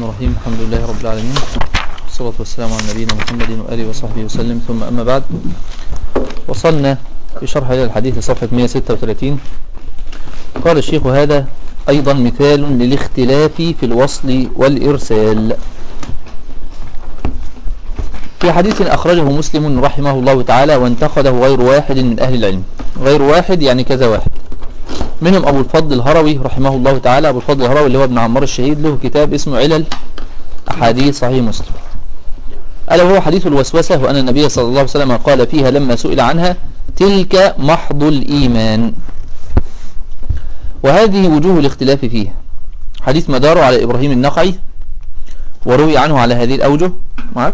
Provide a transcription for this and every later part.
الرحمن الرحيم الحمد لله رب العالمين والصلاة والسلام على نبينا محمد وآله وصحبه وسلم ثم أما بعد وصلنا في شرح هذا الحديث صفحة 136 قال الشيخ هذا أيضا مثال للاختلاف في الوصل والإرسال في حديث أخرجه مسلم رحمه الله تعالى وانتقده غير واحد من أهل العلم غير واحد يعني كذا واحد منهم أبو الفضل الهروي رحمه الله تعالى أبو الفضل الهروي اللي هو ابن عمار الشهيد له كتاب اسمه علل أحاديث صحيح مسلم ألا وهو حديث الوسوسة وأن النبي صلى الله عليه وسلم قال فيها لما سئل عنها تلك محض الإيمان وهذه وجوه الاختلاف فيها حديث مداره على إبراهيم النقعي وروي عنه على هذه الأوجه معك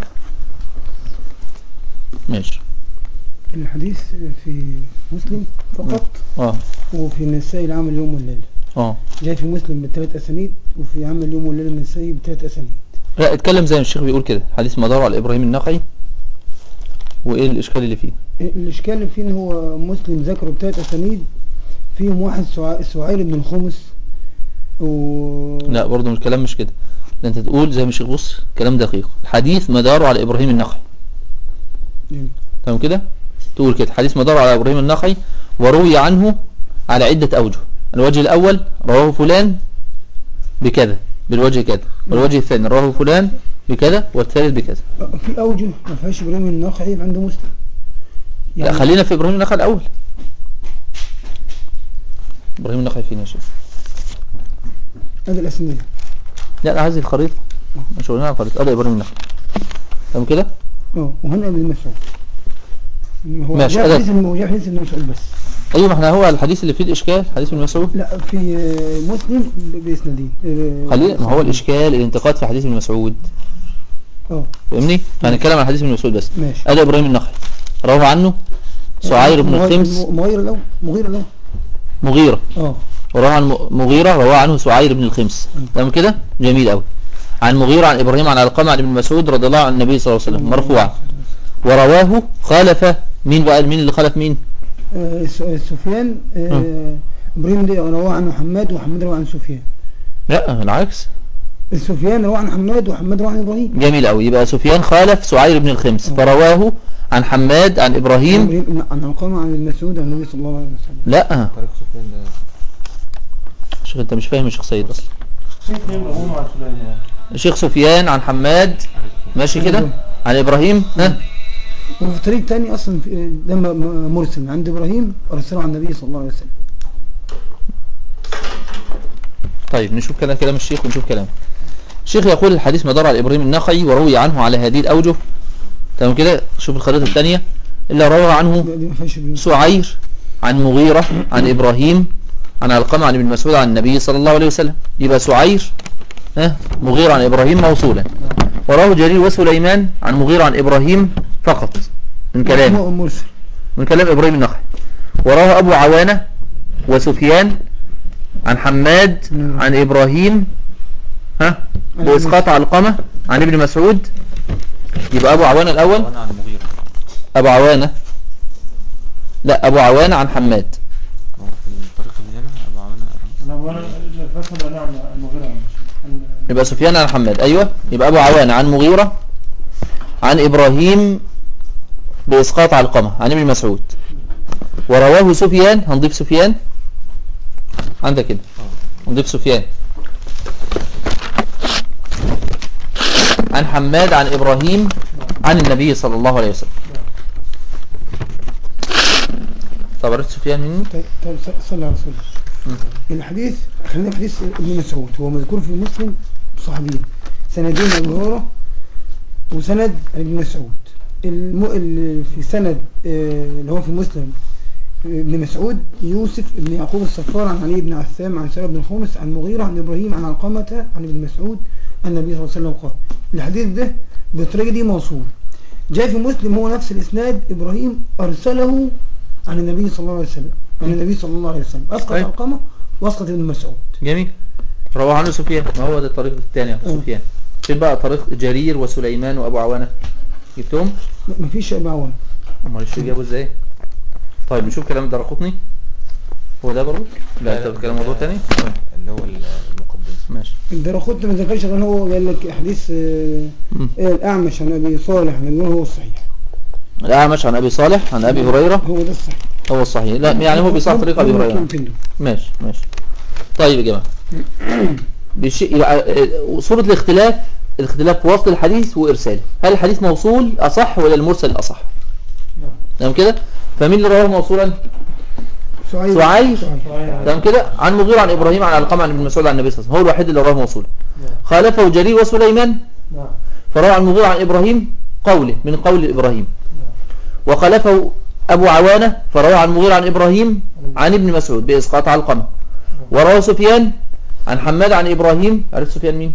ماشي الحديث في مسلم فقط اه وفي النسائي العمل اليوم والليلة اه جاي في مسلم بثلاث أسانيد وفي عمل اليوم والليلة النسائي بثلاث أسانيد لا اتكلم زي ما الشيخ بيقول كده حديث مداره على إبراهيم النقعي وإيه الإشكال اللي فيه الإشكال اللي فيه إن هو مسلم ذكره بثلاث أسانيد فيهم واحد سعا- سعير بن الخمس و لا برضه الكلام مش كده ده انت تقول زي ما الشيخ بص كلام دقيق حديث مداره على إبراهيم النقعي جميل. تمام كده تقول كده حديث مدار على إبراهيم النخعي وروي عنه على عدة أوجه الوجه الأول رواه فلان بكذا بالوجه كذا والوجه الثاني رواه فلان بكذا والثالث بكذا في أوجه ما فيهاش إبراهيم النخعي عنده مسلم لا خلينا في إبراهيم النخعي الأول إبراهيم النخعي فين يا شيخ هذا الأسانيد لا أنا عايز الخريطة مش قلنا على الخريطة هذا إبراهيم النخعي تمام كده اه وهنا ابن مسعود هو ماشي، جاء أدب. حديث هو جاء حديث ابن مسعود بس أيوة ما احنا هو الحديث اللي فيه الإشكال حديث ابن مسعود لا في آه، مسلم ب- بإسنادين آه، خلينا ما هو الإشكال الانتقاد في حديث ابن مسعود اه فاهمني هنتكلم عن حديث ابن مسعود بس ماشي هذا إبراهيم النخعي روى عنه سعير بن مغير- الخمس مغير الأول مغير الأول مغيرة اه وروى عن م- مغيرة روى عنه سعير بن الخمس تمام كده جميل قوي عن مغيرة عن إبراهيم عن علقمة عن ابن مسعود رضي الله عن النبي صلى الله عليه وسلم مرفوعا ورواه خالف مين بقى مين اللي خالف مين آه، س- سفيان آه، ابراهيم دي رواه عن حماد وحماد رواه عن سفيان لا العكس سفيان رواه عن حماد وحماد رواه عن ابراهيم جميل قوي يبقى سفيان خالف سعير بن الخمس فرواه عن حماد عن إبراهيم إبراهيم عن علقمة عن المسعود عن النبي صلى الله عليه وسلم لا طريق سفيان ده شيخ انت مش فاهم الشيخ سيد اصلا الشيخ سفيان عن حماد ماشي كده عن إبراهيم ها وفي طريق تاني اصلا في- ده م- م- مرسل من عند ابراهيم ارسله عن النبي صلى الله عليه وسلم طيب نشوف كلام كلام الشيخ ونشوف كلامه الشيخ يقول الحديث مدار على إبراهيم النخعي وروي عنه على هذه الأوجه تمام كده شوف الخريطة الثانية إلا روى عنه دي ما فيهاش ابن سعير عن مغيرة عن إبراهيم عن علقمة عن ابن مسعود عن النبي صلى الله عليه وسلم يبقى سعير ها مغيرة عن إبراهيم موصولا وراه جرير وسليمان عن مغيرة عن إبراهيم فقط من كلامه م- مرسل من كلام إبراهيم النخعي وراه أبو عوانة وسفيان عن حماد نعم. عن إبراهيم ها بإسقاط علقمة عن ابن مسعود يبقى أبو عوانة الأول وانا عن مغيرة أبو عوانة لا أبو عوانة عن حماد هو في الطريق اللي هنا ابو عوانة انا وانا الفتره نعم المغيرة عن يبقى سفيان عن حماد أيوة يبقى أبو عوانة عن مغيرة عن إبراهيم بإسقاط علقمة عن ابن مسعود ورواه سفيان هنضيف سفيان عندك كده هنضيف سفيان عن حماد عن إبراهيم عن النبي صلى الله عليه وسلم طب عرفت سفيان مني طيب طيب ص- صلى على رسول الله الحديث خلينا في حديث ابن مسعود هو مذكور في مسلم صحابيين سندين ابو هريره وسند ابن مسعود الم... ال... في سند آه، اللي هو في مسلم آه، ابن مسعود يوسف ابن يعقوب الصفار عن علي بن عثام عن سلمة بن الخمس عن مغيرة عن ابراهيم عن علقمة عن ابن مسعود أن النبي صلى الله عليه وسلم قال الحديث ده بالطريقة دي موصول جاء في مسلم هو نفس الإسناد إبراهيم أرسله عن النبي صلى الله عليه وسلم عن النبي صلى الله عليه وسلم أسقط طيب. علقمة وأسقط ابن مسعود جميل رواه عنه سفيان ما هو ده الطريق الثاني أه. سفيان فين بقى طريق جرير وسليمان وأبو عوانة جبتهم لا، مفيش شيء معون امال الشيخ جابه ازاي طيب نشوف كلام الدرقطني هو ده برضه لا انت بتتكلم موضوع تاني طيب. اللي هو المقدمة ماشي الدرقطني ما ذكرش غير هو قال لك حديث آه، مم. آه، الأعمش عن أبي صالح عن هو الصحيح الأعمش عن أبي صالح عن أبي هريرة هو ده الصحيح هو الصحيح لا يعني هو بيصح طريق أبي هم هريرة الكلمتين دول. ماشي ماشي طيب يا جماعة بشيء يبقى آه، صورة الاختلاف الاختلاف في وصل الحديث وإرساله هل الحديث موصول أصح ولا المرسل أصح تمام كده فمين اللي رواه موصولا سعيد سعيد. سعيد. تمام كده عن مغير عن إبراهيم عن علقمة عن ابن مسعود عن النبي صلى الله عليه وسلم هو الوحيد اللي رواه موصولا خالفه جرير وسليمان نعم فروى عن مغير عن إبراهيم قوله من قول إبراهيم وخلفه أبو عوانة فروى عن مغير عن إبراهيم عن ابن مسعود بإسقاط علقمة وروى سفيان عن حماد عن إبراهيم عرفت سفيان مين؟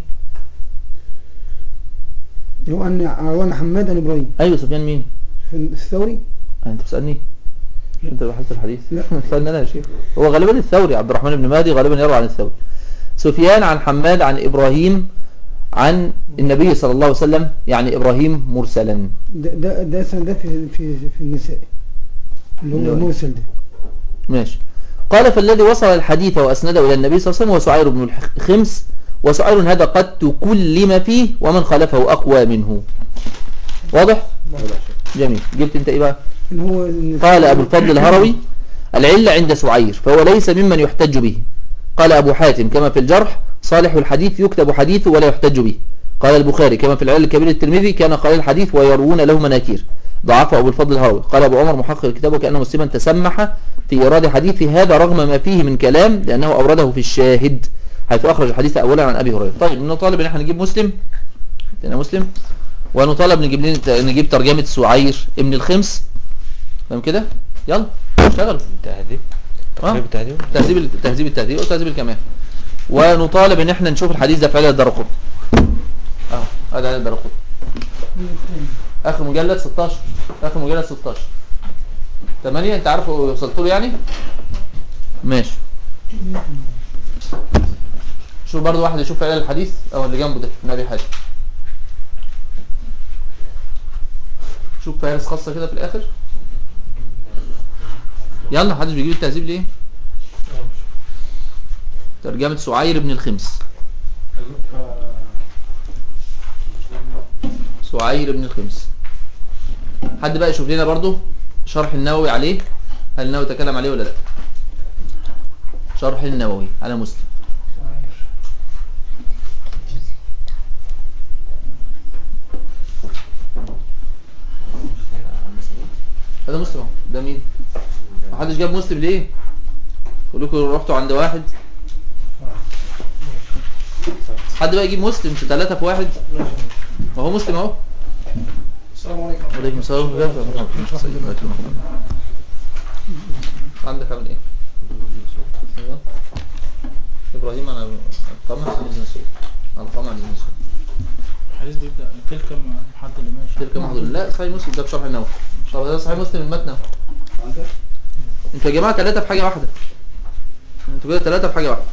هو أن عوان حماد عن إبراهيم أيوه سفيان مين؟ في الثوري أنت بتسألني؟ مش أنت اللي بحثت الحديث؟ لا. استنى أنا يا شيخ هو غالبا الثوري عبد الرحمن بن مهدي غالبا يروى عن الثوري سفيان عن حماد عن إبراهيم عن النبي صلى الله عليه وسلم يعني إبراهيم مرسلا ده ده ده سنة ده في في في النساء اللي اللي هو هو- المرسل ده ماشي قال فالذي وصل الحديث وأسنده إلى النبي صلى الله عليه وسلم هو سعير بن الخمس وسعير هذا قد تكلم فيه ومن خالفه أقوى منه واضح؟ جميل جبت انت ايه بقى ان هو إن قال أبو الفضل الهروي العلة عند سعير فهو ليس ممن يحتج به قال أبو حاتم كما في الجرح صالح الحديث يكتب حديثه ولا يحتج به قال البخاري كما في العلل الكبير الترمذي كان قال الحديث ويروون له مناكير ضعفه أبو الفضل الهروي قال أبو عمر محقق الكتاب وكأن مسلما تسمح في إيراد حديث هذا رغم ما فيه من كلام لأنه أورده في الشاهد حيث أخرج الحديث أولا عن أبي هريرة طيب نطالب إن احنا نجيب مسلم عندنا مسلم ونطالب نجيب لنا نجيب ترجمة سعير ابن الخمس تمام كده يلا اشتغل التهذيب آه. تقريب التهذيب تهذيب تهذيب التهذيب وتهذيب الكمال ونطالب ان احنا نشوف الحديث ده في عدد الدرقطني اه هذا عدد الدرقطني اخر مجلد 16 اخر مجلد 16 8 انت عارف وصلت له يعني ماشي شوف برضو واحد يشوف علل الحديث او اللي جنبه ده من ابي حاتم شوف فارس خاصه كده في الاخر يلا محدش بيجيب التهذيب ليه ترجمة سعير بن الخمس سعير بن الخمس حد بقى يشوف لنا برضو شرح النووي عليه هل النووي تكلم عليه ولا لا شرح النووي على مسلم هذا مسلم اهو. ده مين محدش جاب مسلم ليه كلكم رحتوا عند واحد حد بقى يجيب مسلم في ثلاثة في واحد ما هو مسلم اهو السلام عليكم وعليكم السلام ورحمة الله عندك عامل ايه؟ ايوه ابراهيم انا القمع عن ابن مسعود القمع عن ابن مسعود الحديث بيبدأ تلك محد اللي ماشي تلك محضور لا صحيح مسلم ده بشرح النووي طب ده صحيح مسلم المتن اهو انتوا يا جماعه ثلاثه في حاجه واحده انتوا كده ثلاثه في حاجه واحده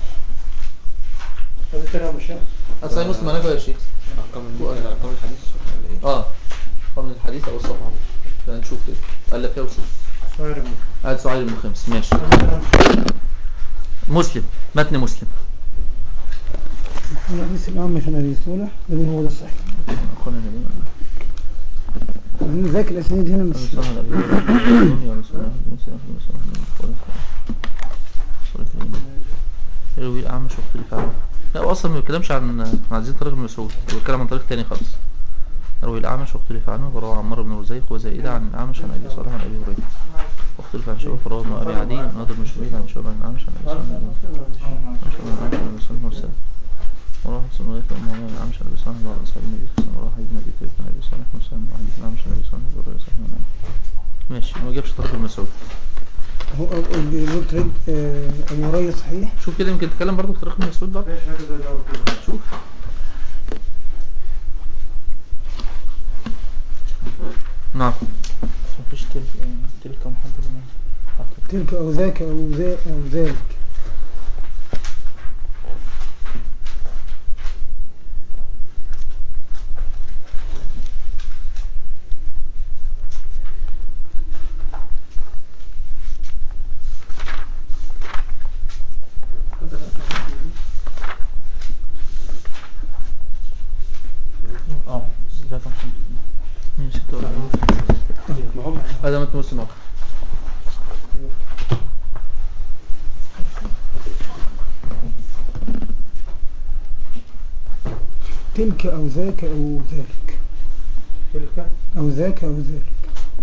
هذا كلام الشيخ هات صحيح مسلم انا يا شيخ ارقام ال- ارقام الحديث ولا ايه؟ اه قرن الحديث او الصفحه فنشوف كده قال لك وصل صغير ابن هات سعيد بن خمس ماشي هذا كلام الشيخ مسلم متن مسلم حديث الأعمش عن أبي صالح لكن هو ده الصحيح أخونا النبي يعني ذاك الأسانيد هنا مش صلى الله عليه وسلم يا رسول الله صلى الله عليه وسلم يروي الأعمش واختلف عنه لا هو أصلا ما بيتكلمش عن عن عزيز طريق بن مسعود هو بيتكلم عن طريق تاني خالص يروي الأعمش واختلف عنه وروى عمار بن رزيق وزائدة عن الأعمش عن أبي صالح عن أبي هريرة واختلف عن شعبة فروى ابن أبي عدي ناظر بن شبيب عن شعبة عن الأعمش عن أبي صالح عن أبي صالح عن أبي صالح مرسل وروى حسن غيث أم عمر عن الأعمش عن أبي صالح وعن أصحاب النبي صلى الله عليه وسلم وروى حديث النبي طيب عن أبي صالح مرسل وعن حديث الأعمش عن أبي صالح وعن أبي صالح عن ماشي ما جابش طريق ابن مسعود هو بيقول طريق آه، أبو هريرة صحيح شوف كده يمكن تتكلم برضه في طريق ابن مسعود بقى شوف نعم مفيش تلك تلك محد اللي ماشي تلك أو ذاك أو ذا أو ذلك ذاك محمد 146 هذا متن مسلم آخر تلك أو ذاك أو ذلك تلك أو ذاك أو ذلك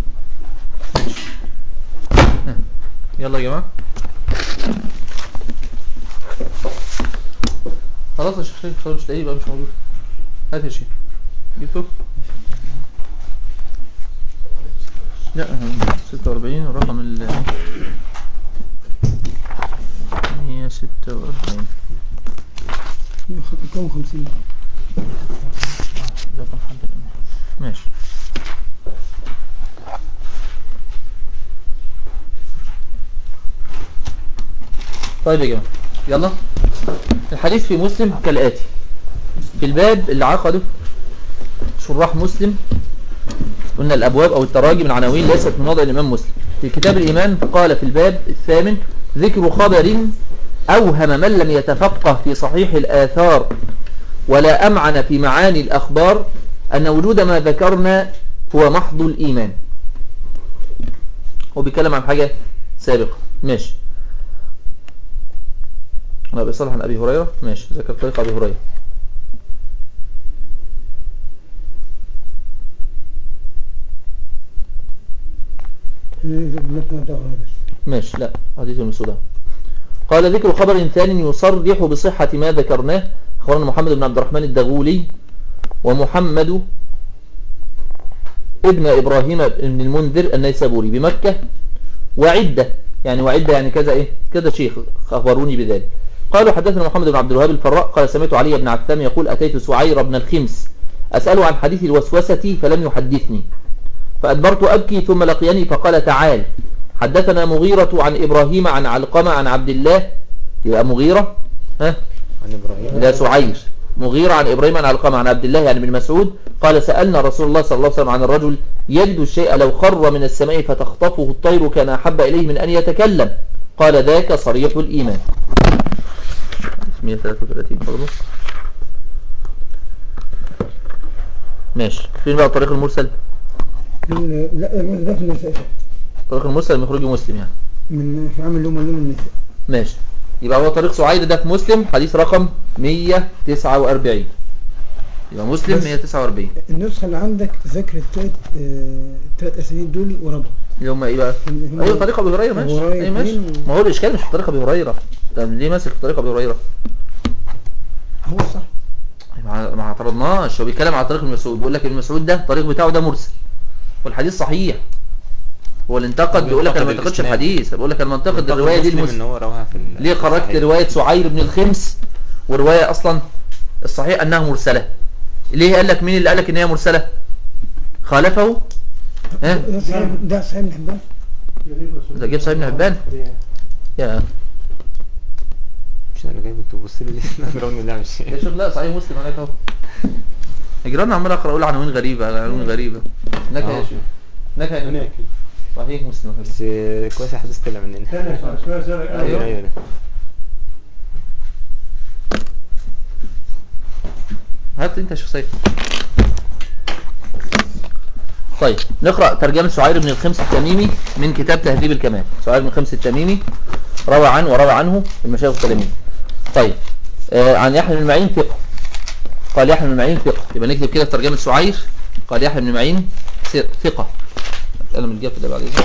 يلا يا جماعة خلاص يا شيخ شيخ خلاص مش تلاقيه بقى مش موجود هات يا شيخ جبته لا أنا 46 الرقم ال 146 كم خمسين رقم حد ماشي طيب يا جماعة يلا الحديث في مسلم كالآتي في الباب اللي عقده شراح مسلم قلنا الأبواب أو التراجم العناوين ليست من وضع الإمام مسلم في كتاب الإيمان قال في الباب الثامن ذكر خبر أوهم من لم يتفقه في صحيح الآثار ولا أمعن في معاني الأخبار أن وجود ما ذكرنا هو محض الإيمان هو بيتكلم عن حاجة سابقة ماشي أنا بيصلح عن أبي هريرة ماشي ذكر طريق أبي هريرة ماشي لا حديث المسودان قال ذكر خبر ثاني يصرح بصحة ما ذكرناه أخبرنا محمد بن عبد الرحمن الدغولي ومحمد ابن إبراهيم بن المنذر النيسابوري بمكة وعدة يعني وعدة يعني كذا إيه كذا شيخ أخبروني بذلك قالوا حدثنا محمد بن عبد الوهاب الفراء قال سمعت علي بن عثام يقول أتيت سعير بن الخمس أسأله عن حديث الوسوسة فلم يحدثني فأدبرت أبكي ثم لقيني فقال تعال حدثنا مغيرة عن إبراهيم عن علقمة عن عبد الله يبقى مغيرة ها عن إبراهيم لا سعير مغيرة عن إبراهيم عن علقمة عن عبد الله يعني بن مسعود قال سألنا رسول الله صلى الله عليه وسلم عن الرجل يجد الشيء لو خر من السماء فتخطفه الطير كان أحب إليه من أن يتكلم قال ذاك صريح الإيمان 133 برضه ماشي فين بقى الطريق المرسل ال- لا ده في النساء الطريق المرسل من خروج مسلم يعني من في عمل لهم لهم النساء ماشي يبقى هو طريق سعيد ده في مسلم حديث رقم 149 يبقى مسلم بس- 149 النسخة اللي عندك ذكر التلات آه، التلات أسانيد دول ورا بعض اللي هم ايه بقى هم- ايوه طريق ابي هريره ماشي أبو هريرة ايوه ماشي اتنين و- ما هو الاشكال مش في طريق ابي هريره طب ليه ماسك في طريق ابي هريره هو صح ما ما اعترضناش هو بيتكلم على طريق ابن مسعود بيقول لك ابن مسعود ده الطريق بتاعه ده مرسل والحديث صحيح هو اللي انتقد بيقول لك انا ما بينتقد انتقدش الإسناد. الحديث بقول لك انا منتقد منتقد الروايه دي مسلم المسلم ان هو رواها في ال- ليه خرجت الصحيح. رواية سعير بن الخمس ورواية أصلا الصحيح أنها مرسلة ليه قال لك مين اللي قال لك إن هي مرسلة خالفه ها ده صحيح ده صحيح بن حبان ده جيب صحيح بن حبان يا مش انا اللي جايب انتوا بص لي ليه نجروني لا مش يا شيخ لا صحيح مسلم هناك اهو اجرانا عمال اقرا اقول عناوين غريبه عناوين غريبه هناك يا آه. شيخ هناك هناك صحيح مسلم هناك. بس كويس الحديث طلع مننا ثانية شوية سؤال أيوه. ايوه ايوه هات انت يا شيخ سيد طيب نقرا ترجمه سعير بن الخمس التميمي من كتاب تهذيب الكمال سعير بن الخمس التميمي روى عنه وروى عنه المشايخ التلاميذ طيب آه عن يحيى بن معين ثقه قال يحيى بن معين ثقه يبقى نكتب كده في ترجمه سعير قال يحيى بن معين ث- ثقه القلم الجاف ده بعدين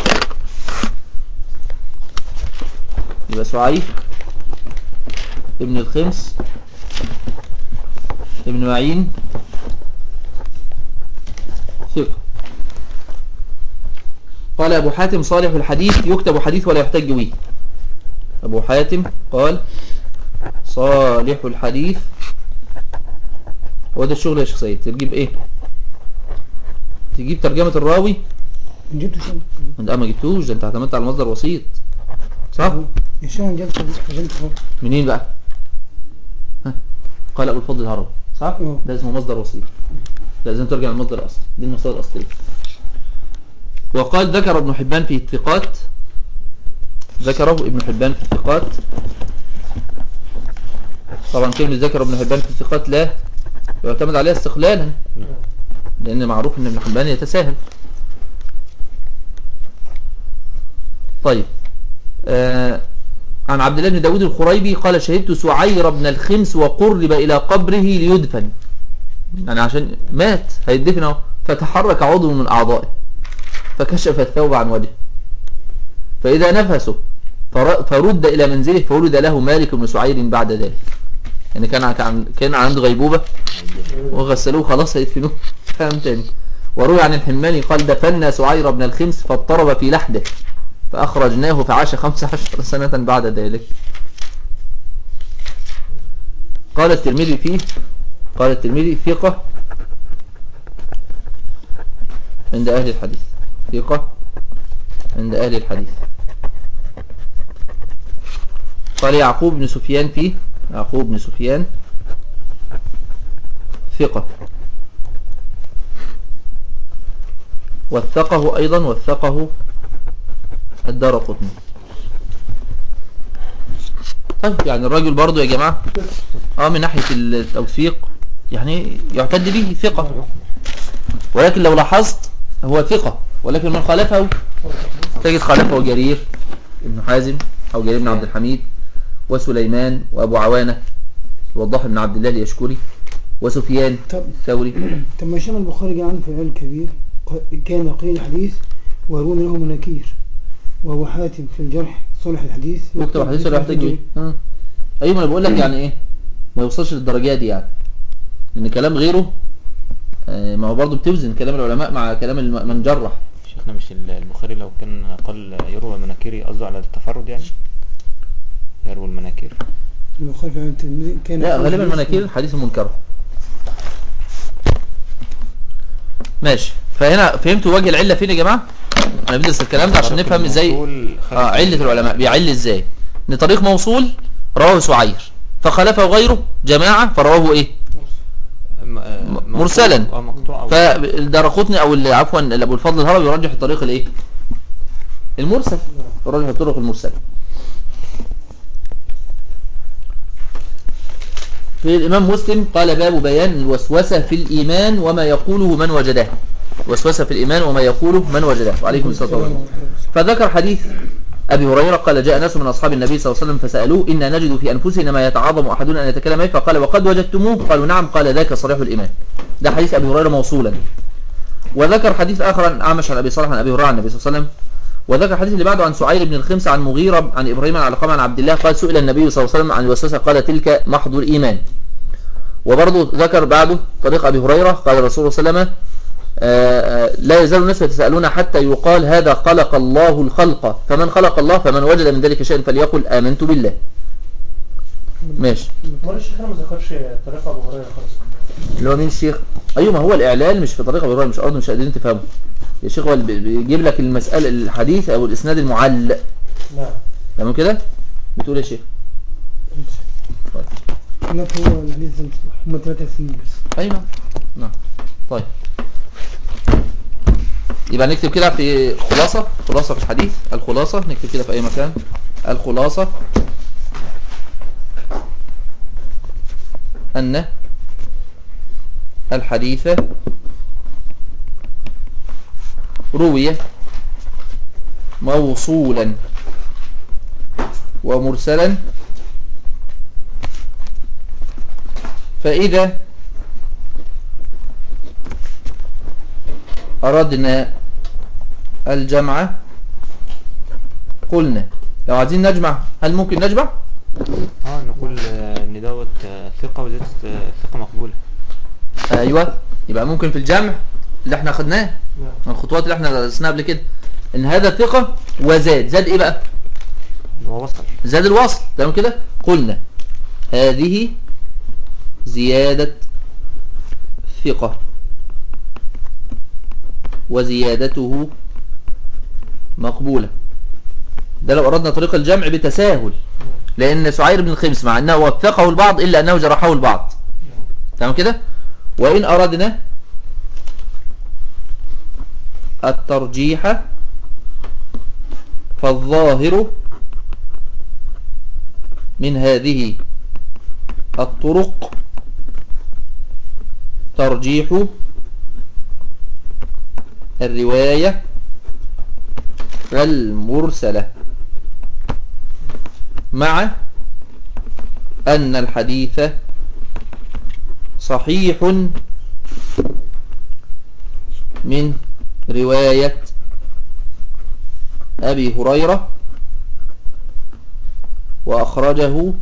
يبقى سعير ابن الخمس ابن معين ثقة قال أبو حاتم صالح الحديث يكتب حديث ولا يحتج به أبو حاتم قال صالح الحديث هو ده الشغل يا شيخ سيد تجيب ايه تجيب ترجمة الراوي جبته شو انت ما جبتوش ده انت اعتمدت على مصدر وسيط صح الشام جبته جبته منين بقى ها قال ابو الفضل الهروي صح اه. ده اسمه مصدر وسيط لازم ترجع للمصدر الاصلي دي المصادر الاصليه وقال ذكر ابن حبان في الثقات ذكره ابن حبان في الثقات طبعا كلمة ذكر ابن حبان في الثقات لا يعتمد عليها استقلالا لان معروف ان ابن حبان يتساهل طيب آه عن عبد الله بن داود الخريبي قال شهدت سعير بن الخمس وقرب إلى قبره ليدفن يعني عشان مات هيدفن اهو فتحرك عضو من أعضائه فكشف الثوب عن وجهه فإذا نفسه فر- فرد إلى منزله فولد له مالك بن سعير بعد ذلك يعني كان كان كان عنده غيبوبة وغسلوه خلاص هيدفنوه فاهم تاني وروي عن الحماني قال دفنا سعير بن الخمس فاضطرب في لحده فأخرجناه فعاش خمس عشر سنة بعد ذلك قال الترمذي فيه قال الترمذي ثقة عند أهل الحديث ثقة عند أهل الحديث قال يعقوب بن سفيان فيه يعقوب بن سفيان ثقة وثقه أيضا وثقه الدار قطني طيب يعني الراجل برضو يا جماعة اه من ناحية التوثيق يعني يعتد به ثقة ولكن لو لاحظت هو ثقة ولكن من خالفه تجد خالفه جرير ابن حازم أو جرير بن عبد الحميد وسليمان وأبو عوانة وضح بن عبد الله اليشكري وسفيان طب الثوري طب ما شام البخاري جاء عنه في العلم الكبير ق- كان قيل الحديث ويروون له مناكير وهو حاتم في الجرح صلح الحديث يكتب حديث ولا يحتاج به آه. ايوه ما انا بقول لك يعني ايه ما يوصلش للدرجات دي يعني لان كلام غيره آه، ما هو برضه بتوزن كلام العلماء مع كلام الم- من جرح شيخنا مش ال- البخاري لو كان قال يروى مناكيري قصده على التفرد يعني يروي المناكير البخاري في العلم الترمذي كان لا قيل غالبا الحديث مناكير الحديث المنكر ماشي فهنا فهمتوا وجه العله فين يا جماعه انا بدرس الكلام ده عشان نفهم ازاي الموصول خارج اه علة العلماء بيعل ازاي ان طريق موصول رواه سعير فخلفه غيره جماعة فرواه ايه م- آه، م- مقطوع- مرسلا. اه مقطوع او فالدرقطني او ال- عفوا ابو الفضل الهروي يرجح الطريق الايه المرسل يرجح الطرق المرسله في الامام مسلم قال باب بيان الوسوسه في الايمان وما يقوله من وجده وسوسه في الايمان وما يقوله من وجده وعليكم الصلاه والسلام فذكر حديث أبي هريرة قال جاء ناس من أصحاب النبي صلى الله عليه وسلم فسألوه إنا نجد في أنفسنا ما يتعاظم أحدنا أن يتكلم به فقال وقد وجدتموه قالوا نعم قال ذاك صريح الإيمان ده حديث أبي هريرة موصولا وذكر حديث آخر عن أعمش عن أبي صالح عن أبي هريرة عن النبي صلى الله عليه وسلم وذكر الحديث اللي بعده عن سعير بن الخمس عن مغيرة عن إبراهيم عن علقمة عن عبد الله قال سئل النبي صلى الله عليه وسلم عن الوسوسة قال تلك محض الإيمان وبرضه ذكر بعده طريق أبي هريرة قال الرسول صلى الله عليه وسلم آه، آه، لا يزال الناس يتساءلون حتى يقال هذا خلق الله الخلق فمن خلق الله فمن وجد من ذلك شيئا فليقل آمنت بالله ماشي مرة الشيخ انا ما ذكرش طريقة ابو هريرة خالص اللي هو مين الشيخ ايوه ما هو الاعلان مش في طريقه بالرأي مش ارض مش قادرين تفهمه يا شيخ هو اللي بي- بيجيب لك المساله الحديث او الاسناد المعلق نعم تمام كده بتقول يا شيخ هناك هو الحديث ده مفتوح هم ثلاثة سنين بس ايوه نعم طيب يبقى نكتب كده في خلاصة خلاصة في الحديث الخلاصة نكتب كده في اي مكان الخلاصة ان الحديث روي موصولا ومرسلا فإذا أردنا الجمع قلنا لو عايزين نجمع هل ممكن نجمع؟ اه نقول آه، ان دوت آه، ثقة وزيادة آه، ثقة مقبولة أيوة يبقى ممكن في الجمع اللي احنا خدناه نعم من الخطوات اللي احنا درسناها قبل كده ان هذا ثقة وزاد زاد ايه بقى؟ هو وصل زاد الوصل تمام كده قلنا هذه زيادة ثقة وزيادته مقبولة ده لو أردنا طريق الجمع بتساهل لأن سعير بن الخمس مع أنه وثقه البعض إلا أنه جرحه البعض تمام كده وإن أردنا الترجيح فالظاهر من هذه الطرق ترجيح الرواية المرسلة مع أن الحديث صحيح من رواية أبي هريرة وأخرجه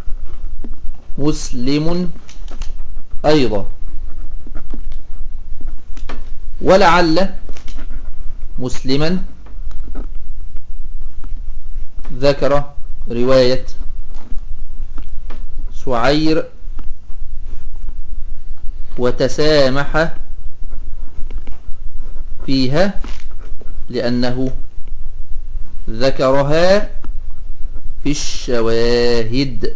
مسلم أيضا ولعل مسلما ذكر رواية سعير وتسامح فيها لأنه ذكرها في الشواهد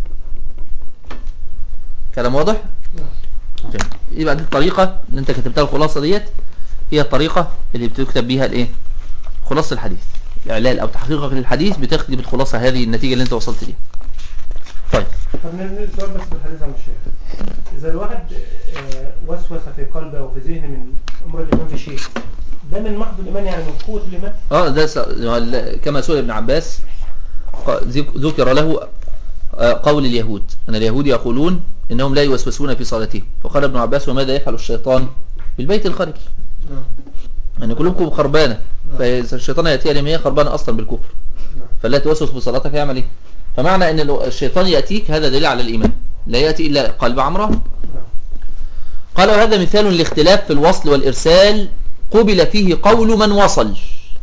كلام واضح؟ جميل. يبقى دي الطريقة اللي انت كتبتها الخلاصة ديت هي الطريقة اللي بتكتب بيها الايه خلاصة الحديث اعلال او تحقيقك للحديث بتكتب بتخلصها هذه النتيجة اللي انت وصلت ليها طيب طب نرجع سؤال بس بالحديث عن الشيخ إذا الواحد آه، وسوس في قلبه أو في ذهنه من أمر الإيمان بشيء ده من محض الإيمان يعني من قوة الإيمان اه ده س... كما سئل ابن عباس ق- ذك- ذكر له آه، قول اليهود أن اليهود يقولون إنهم لا يوسوسون في صلاتهم فقال ابن عباس وماذا يفعل الشيطان بالبيت الخارجي أن قلوبكم خربانة فالشيطان يأتي لما هي خربانة أصلا بالكفر فلا توسوس في صلاتك يعمل إيه فمعنى أن لو الشيطان يأتيك هذا دليل على الإيمان لا يأتي إلا قلب عمره قال وهذا مثال لاختلاف في الوصل والإرسال قبل فيه قول من وصل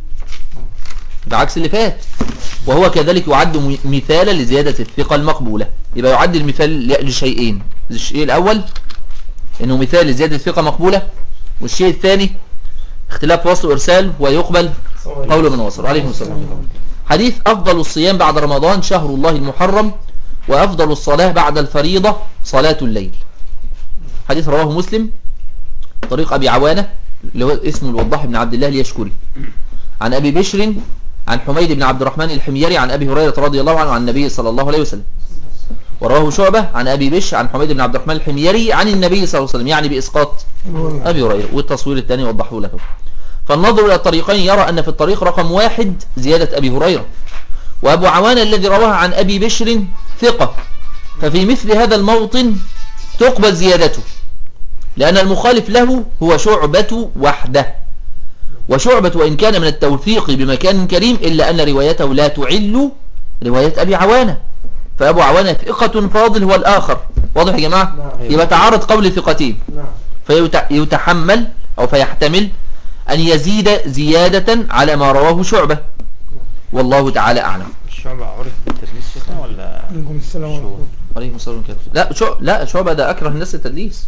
بعكس اللي فات وهو كذلك يعد م- مثالا لزيادة الثقة المقبولة يبقى يعد المثال ل- لشيئين الشيء الأول إنه مثال لزيادة الثقة مقبولة والشيء الثاني اختلاف وصل وإرسال ويقبل قول من وصل عليكم السلام حديث أفضل الصيام بعد رمضان شهر الله المحرم وأفضل الصلاة بعد الفريضة صلاة الليل حديث رواه مسلم طريق أبي عوانة اللي هو اسمه الوضاح بن عبد الله اليشكري عن أبي بشر عن حميد بن عبد الرحمن الحميري عن أبي هريرة رضي الله عنه عن النبي صلى الله عليه وسلم ورواه شعبة عن أبي بشر عن حميد بن عبد الرحمن الحميري عن النبي صلى الله عليه وسلم يعني بإسقاط أبي هريرة والتصوير الثاني وضحه لكم فالنظر إلى الطريقين يرى أن في الطريق رقم واحد زيادة أبي هريرة وأبو عوان الذي رواه عن أبي بشر ثقة ففي مثل هذا الموطن تقبل زيادته لأن المخالف له هو شعبة وحده وشعبة وإن كان من التوثيق بمكان كريم إلا أن روايته لا تعل رواية أبي عوانة فأبو عوانة ثقة فاضل هو الآخر واضح يا جماعة نعم. يبقى تعارض قول ثقتين نعم فيتحمل أو فيحتمل أن يزيد زيادة على ما رواه شعبة والله تعالى أعلم الشعب عرف بالتدليس شيخنا ولا عليكم السلام ورحمة الله عليكم السلام ورحمة الله لا شو لا شعبة ده أكره الناس التدليس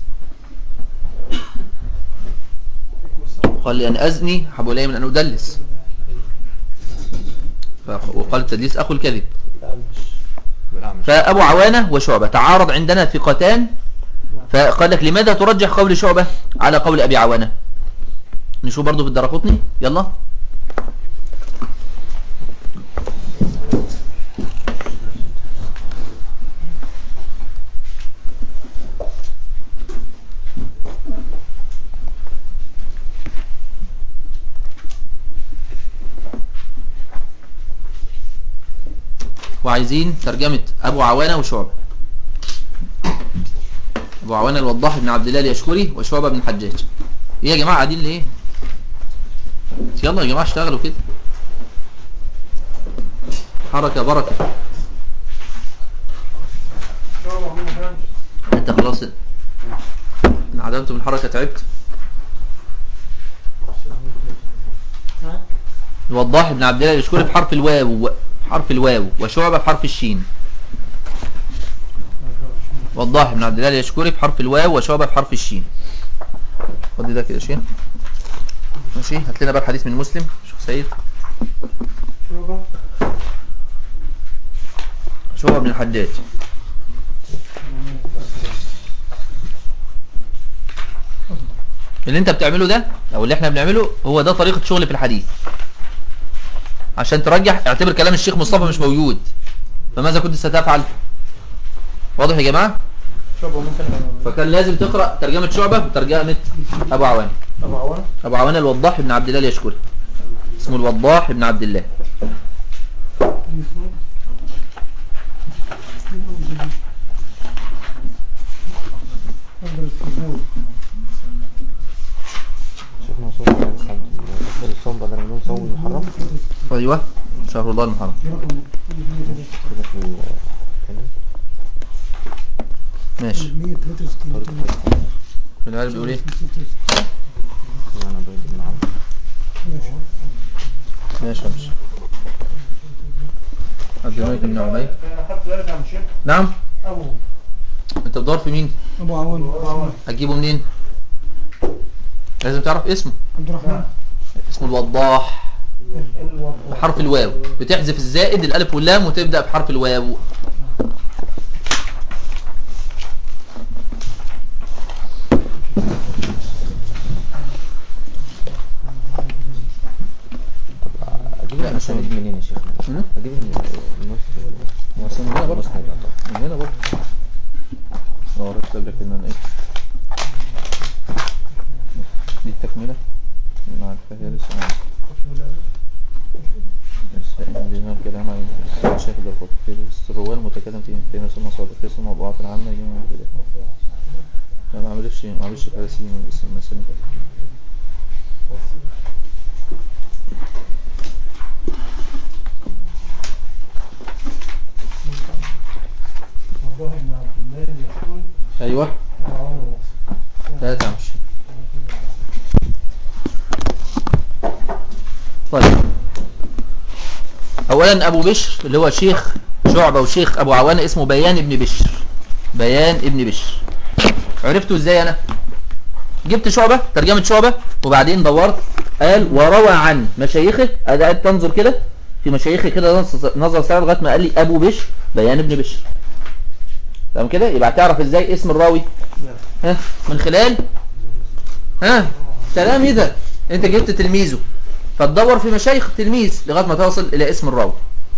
قال لي أن أزني حب إلي من أن أدلس ف- وقال التدليس أخو الكذب بالأعمش فأبو عوانة وشعبة تعارض عندنا ثقتان فقال لك لماذا ترجح قول شعبة على قول أبي عوانة نشوف برضو في الدرقطني يلا وعايزين ترجمة أبو عوانة وشعبة أبو عوانة الوضاح بن عبد الله اليشكري وشعبة بن الحجاج إيه يا جماعة قاعدين ليه يلا يا جماعة اشتغلوا كده حركة بركة انت خلاص انعدمت من الحركة تعبت الوضاح بن عبد الله اليشكري بحرف الواو حرف الواو وشعبة بحرف الشين وضاح بن عبد الله اليشكري بحرف الواو وشعبة بحرف الشين خد ده كده يا شيخ ماشي هات لنا بقى الحديث من مسلم شيخ سيد شعبة بن الحجاج اللي انت بتعمله ده او اللي احنا بنعمله هو ده طريقة شغل في الحديث عشان ترجح اعتبر كلام الشيخ مصطفى مش موجود فماذا كنت ستفعل واضح يا جماعة شعبة ممكن فكان لازم تقرأ ترجمة شعبة وترجمة أبو عوان ابو عوان ابو عوان الوضاح بن عبد الله اليشكري اسمه الوضاح بن عبد الله أفضل التزاوج شيخ منصور عايز خمس أفضل الصوم بدل من يوم صوم المحرم ايوه شهر الله المحرم برقم كده في الكلام ماشي 163 في العالم بيقول ايه أنا عبيد بن عمرو ماشي ماشي عبد الملك بن عمير خدت بالك يا عم الشيخ نعم ابو انت بتدور في مين أبو عوان ابو عوان هتجيبه منين لازم تعرف اسمه عبد الرحمن اسمه الوضاح الوضاح بحرف الواو بتحذف الزائد الالف واللام وتبدا بحرف الواو أجيب الأسانيد منين يا شيخ؟ مم؟ أجيب المسند المسند هنا برضه. المسند يعتبر. من هنا برضه اه ركب لك ان انا ايه دي التكمله مع الفهرس لسه إن بينهم كلام عن الشيخ الدرقوط في الرواه المتكلم فيه في نفس المصادر في اسم الموضوعات العامة يجي من كده لا ما عملش ما عملش فارسي من اسم مثلا وضاح بن عبد الله اليشكري ايوه ابو عوان الوصي لا تمشي طيب اولا ابو بشر اللي هو شيخ شعبة وشيخ ابو عوان اسمه بيان ابن بشر بيان ابن بشر عرفته ازاي انا جبت شعبة ترجمة شعبة وبعدين دورت قال وروى عن مشايخه ادي قاعد تنظر كده في مشايخه كده نظر- نظر سريع لغايه ما قال لي ابو بشر بيان ابن بشر تمام كده يبقى تعرف ازاي اسم الراوي ها من خلال ها كلام ايه ده انت جبت تلميذه فتدور في مشايخ التلميذ لغايه ما توصل الى اسم الراوي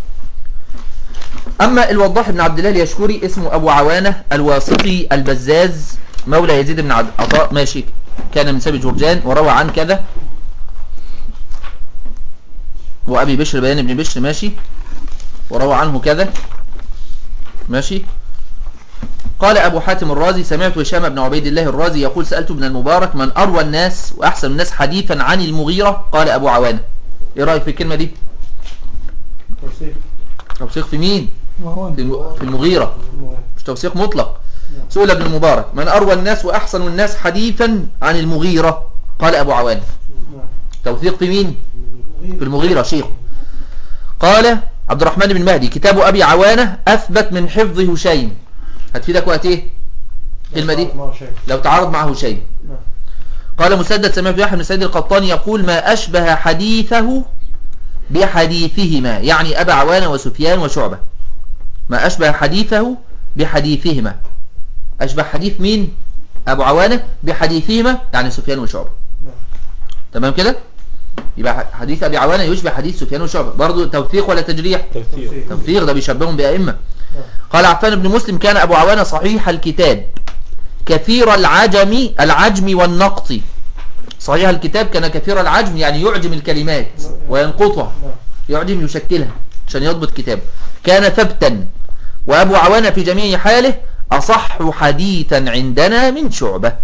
اما الوضاح بن عبد الله اليشكري اسمه ابو عوانه الواسطي البزاز مولى يزيد بن عد- عطاء ماشي كان من سبي جرجان وروى عن كذا وابي بشر بيان بن بشر ماشي وروى عنه كذا ماشي قال أبو حاتم الرازي سمعت هشام بن عبيد الله الرازي يقول سألت ابن المبارك من أروى الناس وأحسن الناس حديثا عن المغيرة قال أبو عوانة إيه رأيك في الكلمة دي توصيف توثيق في مين أبو عوان في الم- في المغيرة مش توثيق مطلق سئل ابن المبارك من أروى الناس وأحسن الناس حديثا عن المغيرة قال أبو عوانة نعم توثيق في مين في المغيرة شيخ قال عبد الرحمن بن مهدي كتاب أبي عوانة أثبت من حفظ هشيم هتفيدك وقت إيه الكلمة دي ما شيء لو تعارض مع هشيم نعم قال مسدد سمعت يحيى بن سعيد القطان يقول ما أشبه حديثه بحديثهما يعني أبا عوانة وسفيان وشعبة ما أشبه حديثه بحديثهما أشبه حديث مين أبو عوانة بحديثهما يعني سفيان وشعبة نعم تمام كده يبقى حديث أبي عوانة يشبه حديث سفيان وشعبة برضو توثيق ولا تجريح تفسير توثيق ده بيشبههم بأئمة قال عفان بن مسلم كان أبو عوانة صحيح الكتاب كثير العجم العجم والنقط صحيح الكتاب كان كثير العجم يعني يعجم الكلمات وينقطها نعم يعجم يشكلها عشان يضبط كتاب كان ثبتا وأبو عوانة في جميع حاله أصح حديثا عندنا من شعبة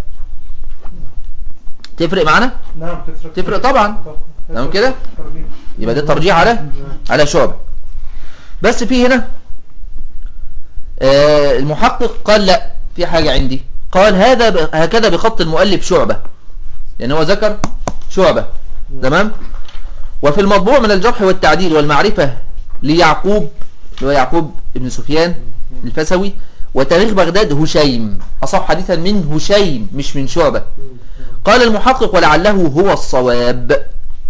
تفرق معنا نعم تفرق تفرق طبعا تمام كده ترجيح. يبقى ده ترجيح على على شعبة بس في هنا آه المحقق قال لا في حاجة عندي قال هذا ب- هكذا بخط المؤلف شعبة لأن هو ذكر شعبة تمام وفي المطبوع من الجرح والتعديل والمعرفة ليعقوب اللي هو يعقوب ابن سفيان الفسوي وتاريخ بغداد هشيم أصح حديثا من هشيم مش من شعبة قال المحقق ولعله هو الصواب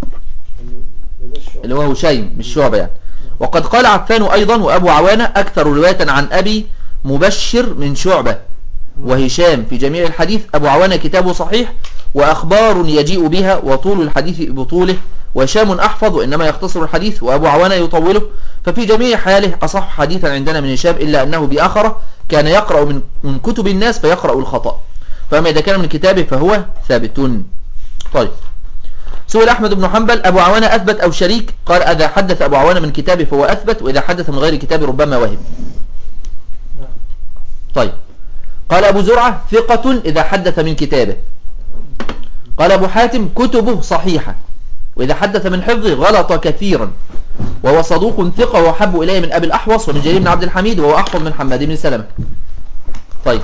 اللي هو هشيم مش شعبة يعني وقد قال عفان أيضا وأبو عوانة أكثر رواية عن أبي مبشر من شعبة وهشام في جميع الحديث أبو عوانة كتابه صحيح وأخبار يجيء بها وطول الحديث بطوله وهشام أحفظ وإنما يختصر الحديث وأبو عوانة يطوله ففي جميع حاله أصح حديثا عندنا من هشام إلا أنه بآخرة كان يقرأ من, من كتب الناس فيقرأ الخطأ فأما إذا كان من كتابه فهو ثابت طيب سئل أحمد بن حنبل أبو عوانة أثبت أو شريك قال إذا حدث أبو عوانة من كتابه فهو أثبت وإذا حدث من غير كتابه ربما وهم نعم. طيب قال أبو زرعة ثقة إذا حدث من كتابه قال أبو حاتم كتبه صحيحة وإذا حدث من حفظه غلط كثيرا وهو صدوق ثقة وحب إليه من أبي الأحوص ومن جرير بن عبد الحميد وهو أحفظ من حماد بن سلمة طيب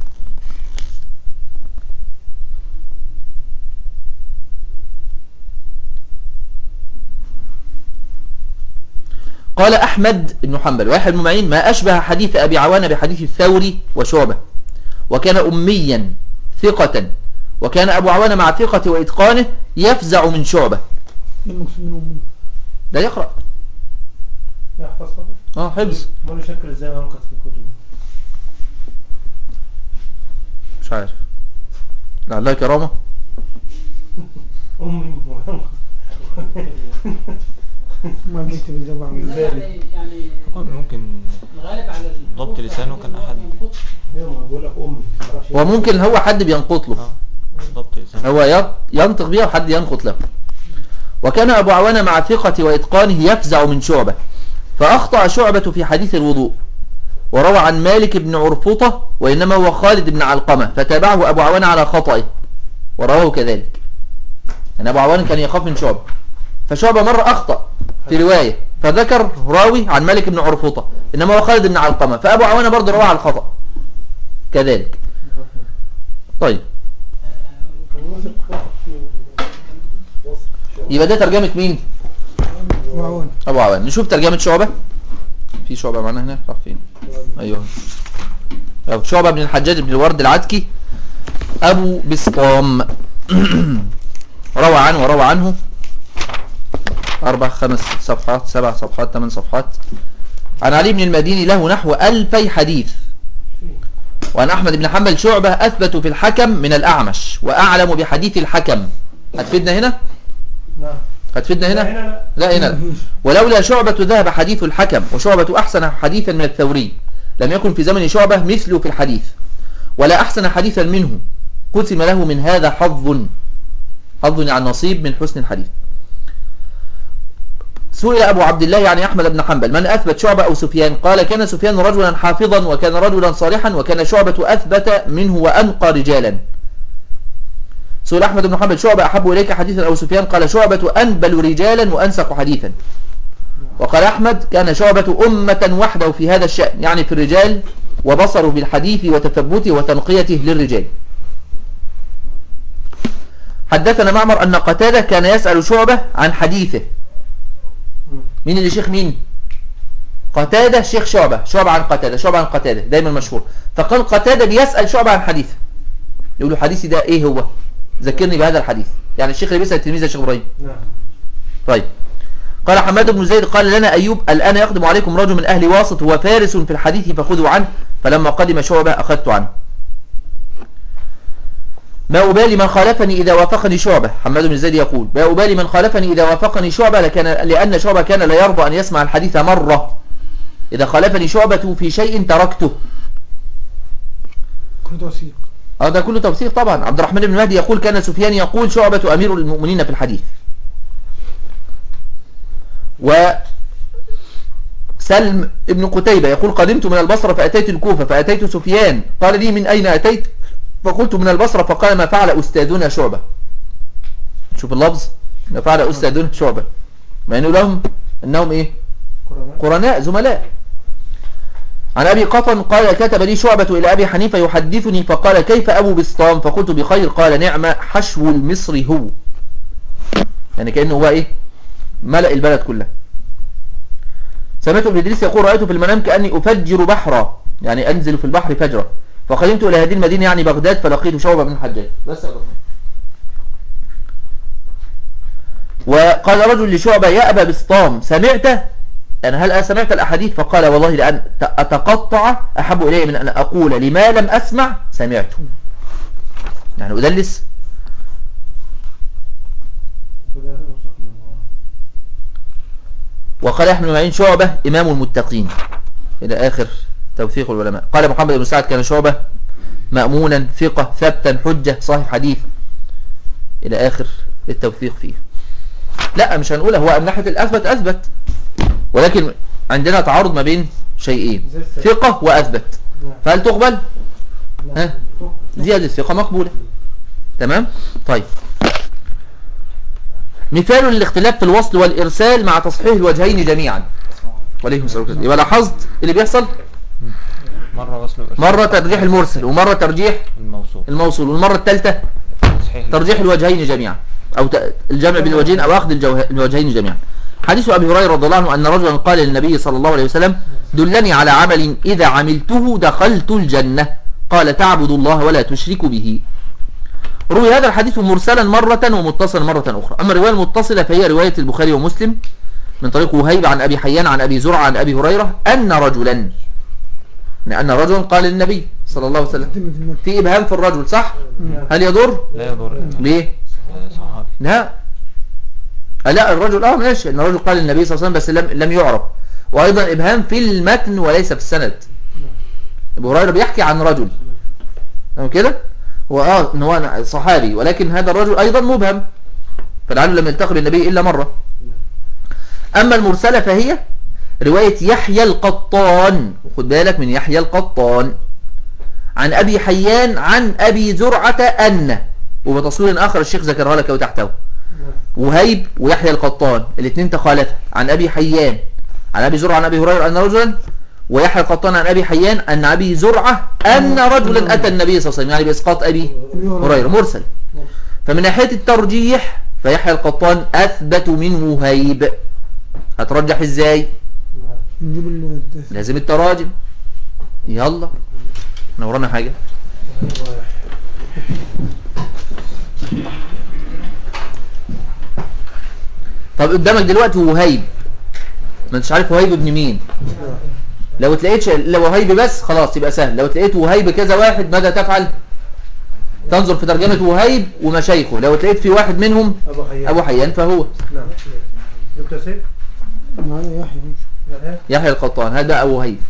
قال أحمد بن حنبل واحد من معين ما أشبه حديث أبي عوانة بحديث الثوري وشعبة وكان أميا ثقة وكان أبو عوانة مع ثقة وإتقانه يفزع من شعبة إيه المقصود منهم ده يقرأ يحفظ خطأ اه حفظ ما يشكل ازاي ينقص في الكتب مش عارف لعلها كرامة أمي وينقص ما بيكتب الزبع من ذلك. يعني ممكن الغالب على ال- ضبط لسانه كان أحد. ايوه ما بقول لك أمي معرفش هو ممكن هو حد بينقط له اه ضبط لسان هو ي- ينطق بيها وحد ينقط له وكان أبو عوانة مع ثقة وإتقانه يفزع من شعبة فأخطأ شعبة في حديث الوضوء وروى عن مالك بن عرفطة وإنما هو خالد بن علقمة فتابعه أبو عوانة على خطئه ورواه كذلك يعني أبو عوانة كان يخاف من شعبة فشعبة مرة أخطأ في رواية فذكر راوي عن مالك بن عرفطة إنما هو خالد بن علقمة فأبو عوانة برضه رواه على الخطأ كذلك طيب يبقى ده ترجمة مين وعون ابو عوان نشوف ترجمة شعبة في شعبة معنا هنا راح فين ايوه أو شعبة بن الحجاج بن الورد العتكي ابو بسطام روى عنه وروى عنه اربع خمس صفحات سبع صفحات ثمان صفحات عن علي بن المديني له نحو ألفي حديث وعن أحمد بن حنبل شعبة أثبت في الحكم من الأعمش وأعلم بحديث الحكم هتفيدنا هنا نعم هتفيدنا هنا هنا لا هنا لا. ولولا شعبة ذهب حديث الحكم وشعبة أحسن حديثا من الثوري لم يكن في زمن شعبة مثله في الحديث ولا أحسن حديثا منه قسم له من هذا حظ حظ يعني نصيب من حسن الحديث سئل أبو عبد الله يعني أحمد بن حنبل من أثبت شعبة أو سفيان قال كان سفيان رجلا حافظا وكان رجلا صالحا وكان شعبة أثبت منه وأنقى رجالا سئل أحمد بن حنبل شعبة أحب إليك حديثا أو سفيان قال شعبة أنبل رجالا وأنسق حديثا وقال أحمد كان شعبة أمة وحده في هذا الشأن يعني في الرجال وبصره بالحديث وتثبته وتنقيته للرجال حدثنا معمر أن قتادة كان يسأل شعبة عن حديثه مين اللي شيخ مين قتادة شيخ شعبة شعبة عن قتادة شعبة عن قتادة دايما مشهور فقال قتادة بيسأل شعبة عن حديثه يقول له حديثي ده ايه هو ذكرني بهذا الحديث يعني الشيخ اللي بيسأل التلميذ يا شيخ ابراهيم نعم طيب قال حماد بن زيد قال لنا أيوب الآن يقدم عليكم رجل من أهل واسط هو فارس في الحديث فخذوا عنه فلما قدم شعبة أخذت عنه ما أبالي من خالفني إذا وافقني شعبة حماد بن زيد يقول ما أبالي من خالفني إذا وافقني شعبة لكان لأن شعبة كان لا يرضى أن يسمع الحديث مرة إذا خالفني شعبة في شيء تركته كل توثيق هذا ده كله توثيق طبعا عبد الرحمن بن مهدي يقول كان سفيان يقول شعبة أمير المؤمنين في الحديث و سلم ابن قتيبة يقول قدمت من البصرة فأتيت الكوفة فأتيت سفيان قال لي من أين أتيت فقلت من البصرة فقال ما فعل أستاذنا شعبة شوف اللفظ ما فعل أستاذنا شعبة مع أنه لهم أنهم إيه قرآن قرناء زملاء عن أبي قطن قال كتب لي شعبة إلى أبي حنيفة يحدثني فقال كيف أبو بسطام فقلت بخير قال نعم حشو المصري هو يعني كأنه هو إيه ملأ البلد كلها سمعت ابن إدريس يقول رأيت في المنام كأني أفجر بحرا يعني أنزل في البحر فجرا فقدمت إلى هذه المدينة يعني بغداد فلقيت شعبة بن الحجاج بس يا الرحمن. وقال رجل لشعبة يا أبا بسطام سمعت يعني هل سمعت الأحاديث فقال والله لأن أتقطع أحب إلي من أن أقول لما لم أسمع سمعت يعني أدلس وده أوسط من الله. وقال يحيى بن معين شعبة إمام المتقين إلى آخر توثيق العلماء قال محمد بن سعد كان شعبة مأمونا ثقة ثبتا حجة صاحب حديث الى اخر التوثيق فيه لا مش هنقول هو من ناحيه الاثبت اثبت ولكن عندنا تعارض ما بين شيئين زي السبب. ثقه واثبت نعم. فهل تقبل لا. ها زياده الثقه مقبوله تمام طيب مثال الاختلاف في الوصل والارسال مع تصحيح الوجهين جميعا وعليكم السلام ورحمة الله. يبقى لاحظت اللي بيحصل مرة وصل وإرسال. مره ترجيح المرسل ومره ترجيح الموصول الموصول والمره الثالثه تصحيح ترجيح الوجهين جميعا أو ت- الجمع بين الوجهين أو أخذ الجوه- الوجهين جميعا حديث أبي هريرة رضي الله عنه أن رجلا قال للنبي صلى الله عليه وسلم دلني على عمل إذا عملته دخلت الجنة قال تعبد الله ولا تشرك به روي هذا الحديث مرسلا مرة ومتصلا مرة أخرى أما الرواية المتصلة فهي رواية البخاري ومسلم من طريق وهيب عن أبي حيان عن أبي زرع عن أبي هريرة أن رجلا أن رجلا قال للنبي صلى الله عليه وسلم تمت المد. في إبهام في الرجل صح هل يضر لا يضر ليه آه، صحابي لا آه، لا الرجل اه ماشي ان الرجل قال للنبي صلى الله عليه وسلم بس لم لم يعرف وايضا ابهام في المتن وليس في السند ابو هريره بيحكي عن رجل تمام كده هو اه ان هو صحابي ولكن هذا الرجل ايضا مبهم فلعله لم يلتقي بالنبي الا مره اما المرسله فهي روايه يحيى القطان خد بالك من يحيى القطان عن ابي حيان عن ابي زرعه ان وبتصوير اخر الشيخ ذكرها لك وتحته وهيب ويحيى القطان الاثنين تخالفا عن ابي حيان عن ابي زرعه عن ابي هريره ان رجلا ويحيى القطان عن ابي حيان ان ابي زرعه ان رجلا اتى النبي صلى الله عليه وسلم يعني باسقاط ابي هريره مرسل فمن ناحيه الترجيح فيحيى القطان اثبت من وهيب هترجح ازاي نجيب ال- لازم التراجم يلا احنا ورانا حاجه طب قدامك دلوقتي وهيب ما انتش عارف وهيب ابن مين لو تلاقيتش لو وهيب بس خلاص يبقى سهل لو تلاقيت وهيب كذا واحد ماذا تفعل تنظر في ترجمة وهيب ومشايخه لو تلاقيت في واحد منهم أبو حيان ابو حيان فهو نعم دكتور سيف معايا يحيى مش يحيى يحيى القطان هذا ابو وهيب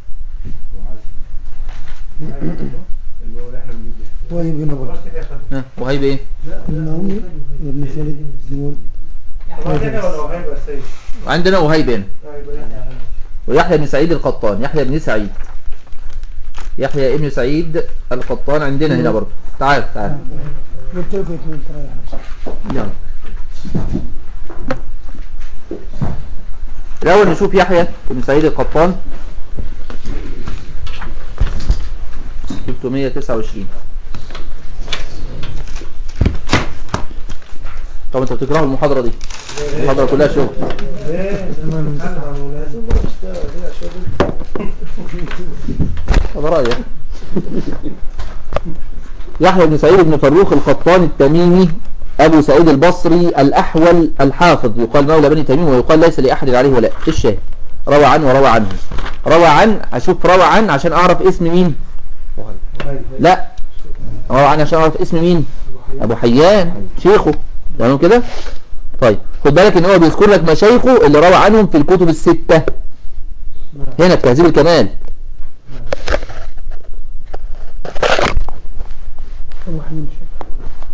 اللي هو اللي احنا بنجيب وهيب هنا برضه خلاص يحيى خد ها وهيب ايه المعوني ابن خالد بن خلاص يحيى ولا وهيب يا سيد عندنا وهيب هنا طيب يحيى ويحيى بن سعيد القطان يحيى بن سعيد يحيى ابن سعيد القطان عندنا هنا برضه تعال تعال قلت لكم اثنين ترى يا حسن. يلا الأول نشوف يحيى بن سعيد القطان 329 طب انت بتكرهوا المحاضرة دي المحاضرة كلها شغل ايه تمام لازم هذا رأيك يحيى بن سعيد بن فروخ القطان التميمي أبو سعيد البصري الأحول الحافظ يقال مولى بني تميم ويقال ليس لأحد عليه ولا الشاهد روى عنه وروى عنه روى عن أشوف روى عن عشان أعرف اسم مين لا روى عن عشان أعرف اسم مين أبو حيان شيخه تمام كده طيب خد بالك ان هو بيذكر لك مشايخه اللي روى عنهم في الكتب الستة هنا في تهذيب الكمال ابو حنين شيخ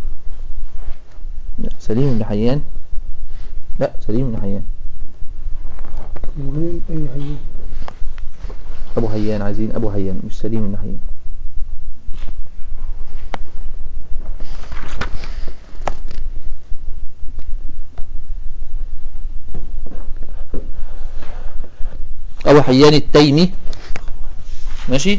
لا سليم بن حيان لا سليم بن حيان المهم اي حي ابو حيان عايزين ابو حيان مش سليم بن حيان ابو حيان التيمي ماشي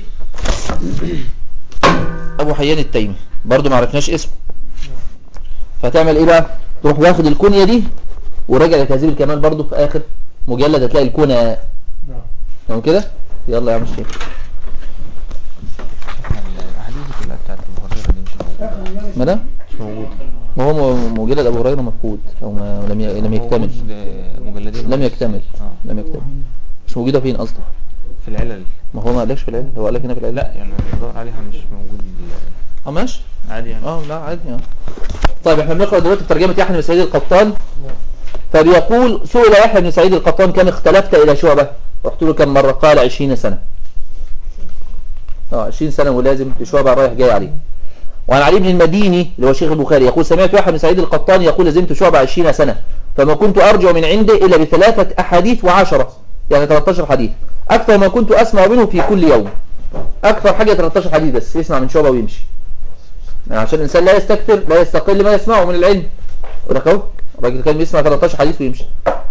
ابو حيان التيمي برضو ما عرفناش اسمه فتعمل ايه بقى تروح واخد الكنية دي وراجع لتهذيب الكمال برضو في اخر مجلد هتلاقي الكنى نعم تمام كده يلا يا عم الشيخ الاحاديث كلها بتاعت ابو هريره دي مش موجوده ما ده مش موجوده ما هو م- مجلد ابو هريره مفقود او ما لم ي... لم يكتمل موجود، آه، مجلدين لم يكتمل اه لم يكتمل مش موجوده فين اصلا في العلل ما هو ما قالكش في العلم هو قال لك هنا في العلم لا يعني بدور عليها مش موجود اه ماشي عادي يعني اه لا عادي اه طيب احنا بنقرا دلوقتي ترجمه يحيى بن سعيد القطان فبيقول سئل يحيى بن سعيد القطان كم اختلفت الى شعبه رحت له كم مره قال 20 سنه اه 20 سنه ولازم في شعبه رايح جاي عليه وعن علي بن المديني اللي هو شيخ البخاري يقول سمعت واحد من سعيد القطان يقول لزمت شعبة 20 سنة فما كنت أرجع من عنده إلا بثلاثة أحاديث وعشرة يعني 13 حديث أكثر ما كنت أسمع منه في كل يوم أكثر حاجة 13 حديث بس يسمع من شعبة ويمشي يعني عشان الإنسان لا يستكثر لا يستقل ما يسمعه من العلم ولك اهو الراجل كان بيسمع 13 حديث ويمشي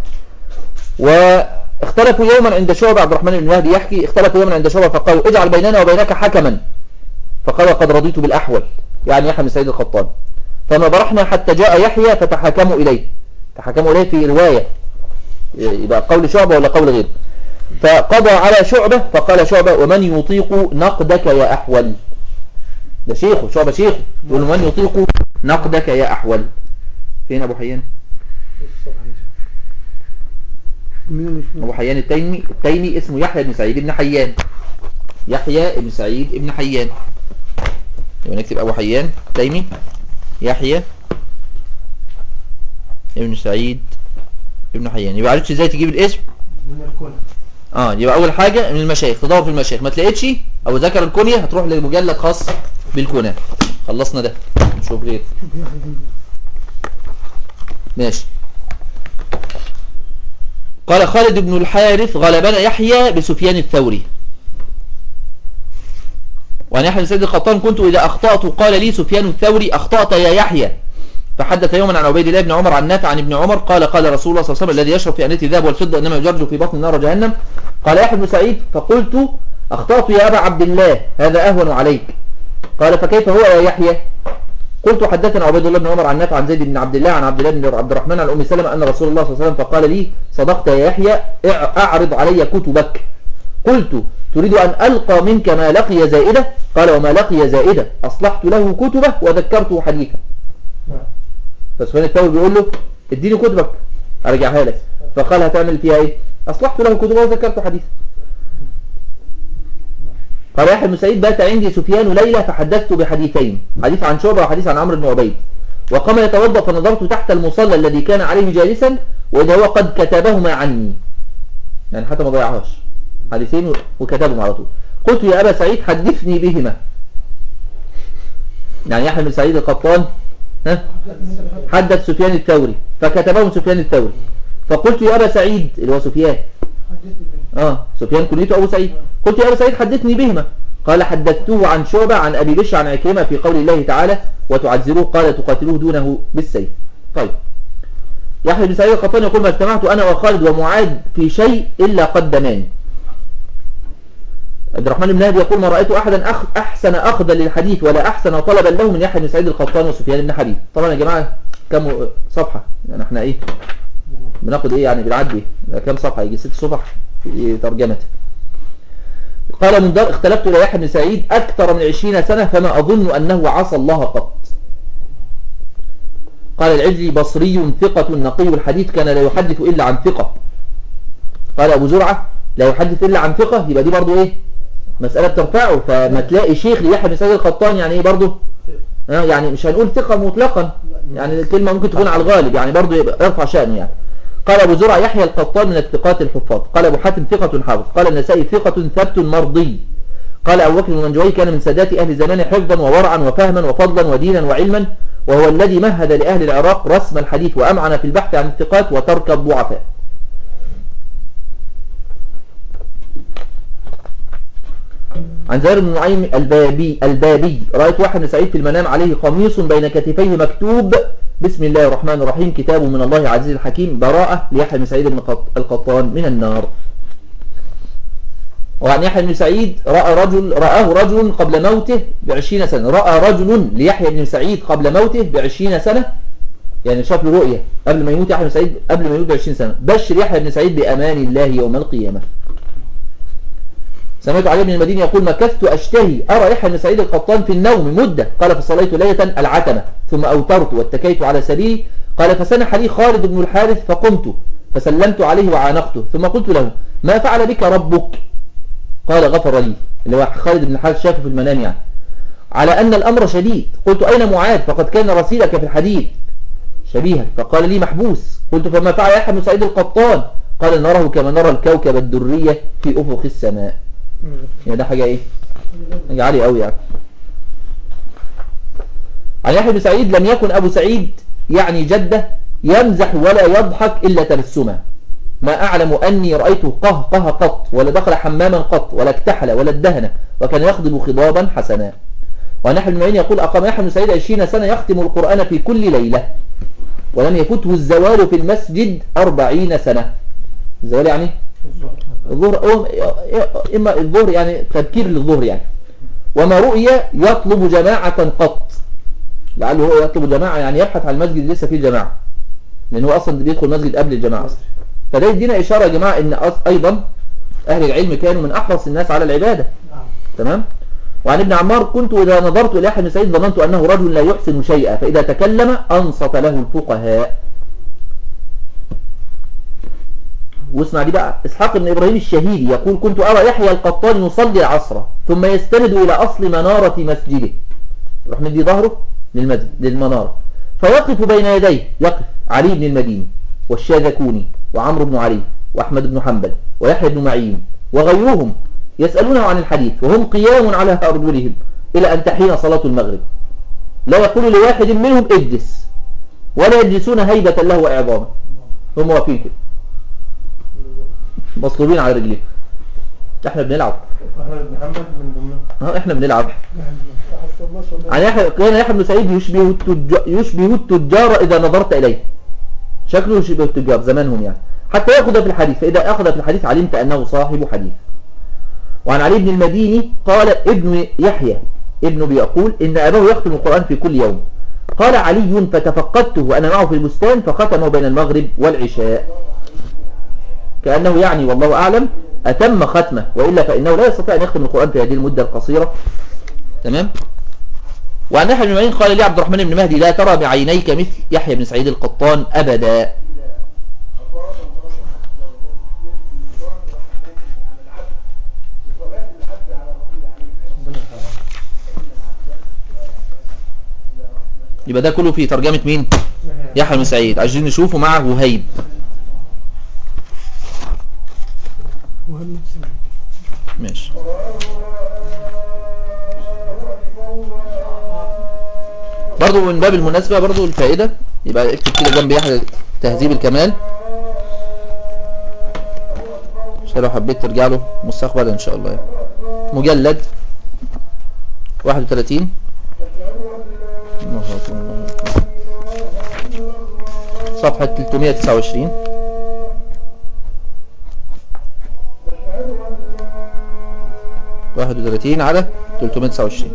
واختلفوا يوما عند شعبة عبد الرحمن بن مهدي يحكي اختلفوا يوما عند شعبة فقالوا اجعل بيننا وبينك حكما فقال قد رضيت بالأحول يعني يحيى بن سعيد الخطاب فما برحنا حتى جاء يحيى فتحاكموا إليه تحاكموا إليه في رواية يبقى قول شعبة ولا قول غير فقضى على شعبة فقال شعبة ومن يطيق نقدك يا أحول ده شيخه شعبة شيخه يقول له من يطيق نقدك يا أحول فين أبو حيان من المشهور أبو حيان التيمي التيمي اسمه يحيى بن سعيد بن حيان يحيى بن سعيد بن حيان يبقى نكتب أبو حيان تيمي يحيى ابن سعيد ابن حيان يبقى عرفتش ازاي تجيب الاسم من الكون اه يبقى اول حاجة من المشايخ تدور في المشايخ ما تلاقيتش او ذكر الكنية هتروح لمجلد خاص بالكنى خلصنا ده نشوف غير ماشي قال خالد بن الحارث غلبنا يحيى بسفيان الثوري وعن يحيى بن سيد القطان كنت إذا أخطأت قال لي سفيان الثوري أخطأت يا يحيى فحدث يوما عن عبيد الله بن عمر عن نافع عن ابن عمر قال قال رسول الله صلى الله عليه وسلم الذي يشرب في أنية الذهب والفضة إنما يجرج في بطن نار جهنم قال يحيى بن سعيد فقلت أخطأت يا أبا عبد الله هذا أهون عليك قال فكيف هو يا يحيى قلت حدثنا عبيد الله بن عمر عن نافع عن زيد بن عبد الله عن عبد الله بن عبد الرحمن عن ام سلمة ان رسول الله صلى الله عليه وسلم فقال لي صدقت يا يحيى اع- اعرض علي كتبك قلت تريد ان القى منك ما لقي زائده قال وما لقي زائده اصلحت له كتبه وذكرته حديثا نعم فسفيان الثوري بيقول له اديني كتبك ارجعها لك فقال هتعمل فيها ايه اصلحت له كتبه وذكرته حديثا قال يحيى بن سعيد بات عندي سفيان ليلة فحدثت بحديثين حديث عن شعبة وحديث عن عمرو بن عبيد وقام يتوضا فنظرت تحت المصلى الذي كان عليه جالسا وإذا هو قد كتبهما عني يعني حتى ما ضيعهاش حديثين وكتبهم على طول قلت يا أبا سعيد حدثني بهما يعني يحيى بن سعيد القطان ها حدث سفيان الثوري فكتبهم سفيان الثوري فقلت يا أبا سعيد اللي هو سفيان اه سفيان كنيته أبو سعيد قلت يا أبا سعيد حدثني بهما قال حدثته عن شعبة عن أبي بشر عن عكرمة في قول الله تعالى وتعذروه قال تقاتلوه دونه بالسيف طيب يحيى بن سعيد القطان يقول ما اجتمعت أنا وخالد ومعاذ في شيء إلا قدماني عبد الرحمن بن هادي يقول ما رأيت أحدا أخ أحسن أخذا للحديث ولا أحسن طلبا له من يحيى بن سعيد القطان وسفيان بن حبيب طبعا يا جماعة كم صفحة يعني احنا ايه بناخد ايه يعني بنعدي كم صفحة يجي ست صفح في ترجمته قال من دار اختلفت إلى يحيى بن سعيد أكثر من عشرين سنة فما أظن أنه عصى الله قط قال العجلي بصري ثقة نقي الحديث كان لا يحدث إلا عن ثقة قال أبو زرعة لا يحدث إلا عن ثقة يبقى دي برضو إيه مسألة ترفعه فما تلاقي شيخ ليحيى بن سعيد القطان يعني إيه برضو آه يعني مش هنقول ثقة مطلقا يعني الكلمة ممكن تكون على الغالب يعني برضو يبقى يرفع شأنه يعني قال أبو زرع يحيى القطان من الثقات الحفاظ قال أبو حاتم ثقة حافظ قال النسائي ثقة ثبت مرضي قال أبو بكر المنجوي كان من سادات أهل زمانه حفظا وورعا وفهما وفضلا ودينا وعلما وهو الذي مهد لأهل العراق رسم الحديث وأمعن في البحث عن الثقات وترك الضعفاء عن زهير بن نعيم البابي البابي رأيت واحد من سعيد في المنام عليه قميص بين كتفيه مكتوب بسم الله الرحمن الرحيم كتاب من الله عزيز الحكيم براءة ليحيى بن سعيد بن قط- القطان من النار وعن يحيى بن سعيد رأى رجل رآه رجل قبل موته بعشرين سنة رأى رجل ليحيى بن سعيد قبل موته بعشرين سنة يعني شاف له رؤية قبل ما يموت يحيى بن سعيد قبل ما يموت بعشرين سنة بشر يحيى بن سعيد بأمان الله يوم القيامة سمعت علي بن المدينة يقول مكثت أشتهي أرى يحيى بن سعيد القطان في النوم مدة قال فصليت ليلة العتمة ثم أوترت واتكيت على سريري قال فسنح لي خالد بن الحارث فقمت فسلمت عليه وعانقته ثم قلت له ما فعل بك ربك قال غفر لي اللي هو خالد بن الحارث شافه في المنام يعني على أن الأمر شديد قلت أين معاذ فقد كان رسيلك في الحديث شبيها فقال لي محبوس قلت فما فعل يحيى بن سعيد القطان قال نراه كما نرى الكوكب الدرية في أفق السماء يعني ده حاجة ايه حاجة عالية قوي يعني عن يحيى بن سعيد لم يكن أبو سعيد يعني جده يمزح ولا يضحك إلا تبسما ما أعلم أني رأيته قهقه قط ولا دخل حماما قط ولا اكتحل ولا ادهن وكان يخضب خضابا حسنا وعن يحيى بن معين يقول أقام يحيى بن سعيد 20 سنة يختم القرآن في كل ليلة ولم يفته الزوال في المسجد أربعين سنة الزوال يعني الظهر أو- إما الظهر يعني تبكير للظهر يعني وما رؤي يطلب جماعة قط لعله هو يطلب جماعة يعني يبحث عن المسجد لسه فيه جماعة لأن هو أصلا بيدخل المسجد قبل الجماعة فده يدينا إشارة يا جماعة إن أص- أيضا أهل العلم كانوا من أحرص الناس على العبادة تمام وعن ابن عمار كنت إذا نظرت إلى أحد بن سعيد ظننت أنه رجل لا يحسن شيئا فإذا تكلم أنصت له الفقهاء واسمع دي بقى إسحاق بن إبراهيم الشهيدي يقول كنت أرى يحيى القطان يصلي العصر ثم يستند إلى أصل منارة مسجده يروح مدي ظهره للمسجد للمنارة فيقف بين يديه يقف علي بن المديني والشاذكوني وعمرو بن علي وأحمد بن حنبل ويحيى بن معين وغيرهم يسألونه عن الحديث وهم قيام على أرجلهم إلى أن تحين صلاة المغرب لا يقول لواحد منهم اجلس ولا يجلسون هيبة له وإعظامه هم واقفين كده مصلوبين على رجليهم احنا بنلعب أحمد بن حنبل من ضمنهم اه احنا بنلعب عن يحيى كان يحيى بن سعيد يشبه التجار يشبه التجار اذا نظرت اليه شكله يشبه التجار زمانهم يعني حتى ياخذ في الحديث فاذا اخذ في الحديث علمت انه صاحب حديث وعن علي بن المديني قال ابن يحيى ابنه بيقول ان اباه يختم القران في كل يوم قال علي فتفقدته وانا معه في البستان فختمه بين المغرب والعشاء كانه يعني والله اعلم اتم ختمه والا فانه لا يستطيع ان يختم القران في هذه المده القصيره تمام وعن يحيى بن معين قال لي عبد الرحمن بن مهدي لا ترى بعينيك مثل يحيى بن سعيد القطان أبدا يبقى ده كله في ترجمة مين يحيى بن سعيد عايزين نشوفه مع وهيب وهم نفس المعنى. ماشي برضو من باب المناسبة برضو الفائدة يبقى اكتب كده جنب يحيى تهذيب الكمال عشان لو حبيت ترجع له مستقبلا ان شاء الله يعني. مجلد 31 صفحة 329 31 على 329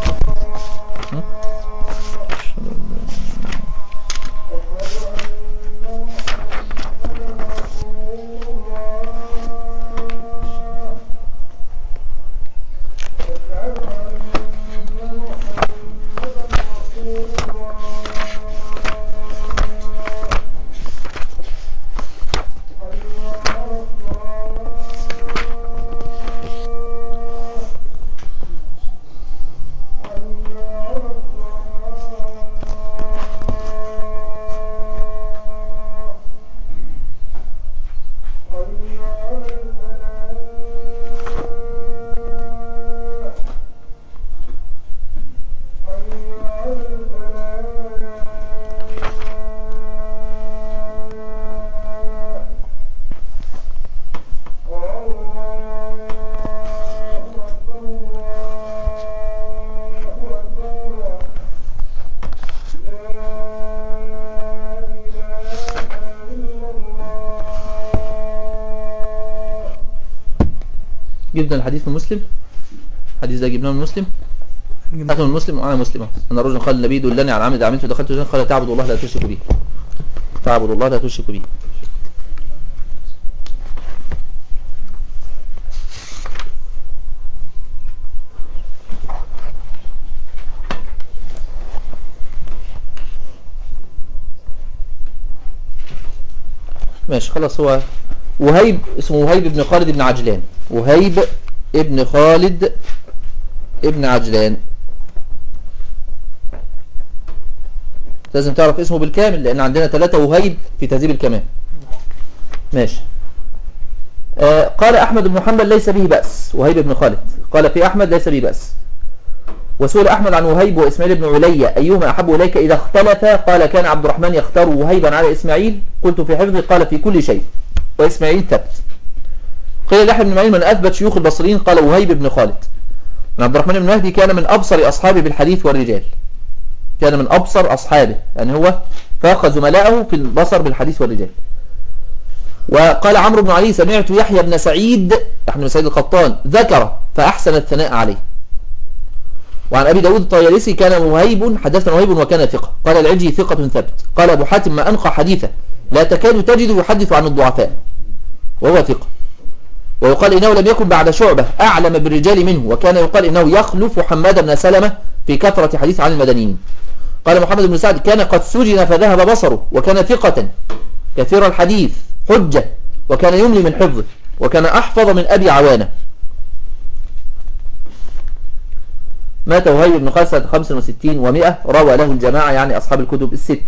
جبنا الحديث من مسلم الحديث ده جبناه من مسلم أخذ من مسلم وأنا مسلم أهو. أن رجل قال النبي دلني على عمل عملته دخلت الجنة قال تعبد الله لا تشرك به تعبد الله لا تشرك به ماشي خلاص هو وهيب اسمه وهيب ابن خالد بن عجلان وهيب ابن خالد ابن عجلان لازم تعرف اسمه بالكامل لان عندنا ثلاثة وهيب في تهذيب الكمال ماشي آه قال احمد بن حنبل ليس به بأس وهيب بن خالد قال في احمد ليس به بأس وسئل أحمد عن وهيب وإسماعيل بن عليا أيهما أحب إليك إذا اختلفا قال كان عبد الرحمن يختار وهيبا على إسماعيل قلت في حفظه قال في كل شيء وإسماعيل ثبت قيل لحم بن معين من أثبت شيوخ البصريين قال وهيب بن خالد من عبد الرحمن بن مهدي كان من أبصر أصحابه بالحديث والرجال كان من أبصر أصحابه يعني هو فاق زملائه في البصر بالحديث والرجال وقال عمرو بن علي سمعت يحيى بن سعيد يحيى بن سعيد القطان ذكر فأحسن الثناء عليه وعن أبي داود الطيالسي كان وهيب حدثنا وهيب وكان ثقة قال العجي ثقة ثبت قال أبو حاتم ما أنقى حديثه لا تكاد تجد يحدث عن الضعفاء وهو ثقة ويقال إنه لم يكن بعد شعبة أعلم بالرجال منه وكان يقال إنه يخلف حماد بن سلمة في كثرة حديث عن المدنيين قال محمد بن سعد كان قد سجن فذهب بصره وكان ثقة كثير الحديث حجة وكان يملي من حفظه وكان أحفظ من أبي عوانة مات وهيب بن قيس سنة 65 و100 روى له الجماعة يعني أصحاب الكتب الستة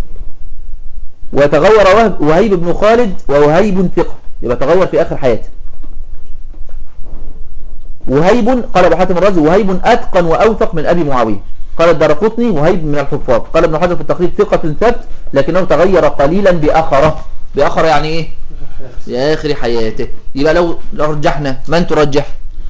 وتغور وهب- وهيب بن خالد ووهيب ثقة يبقى تغور في آخر حياته وهيب قال أبو حاتم الرازي وهيب أتقن وأوثق من أبي معاوية قال الدرقطني وهيب من الحفاظ قال ابن حجر في التقريب ثقة ثبت لكنه تغير قليلا بأخره بأخر يعني إيه في آخر حياته يبقى لو لو رجحنا من ترجح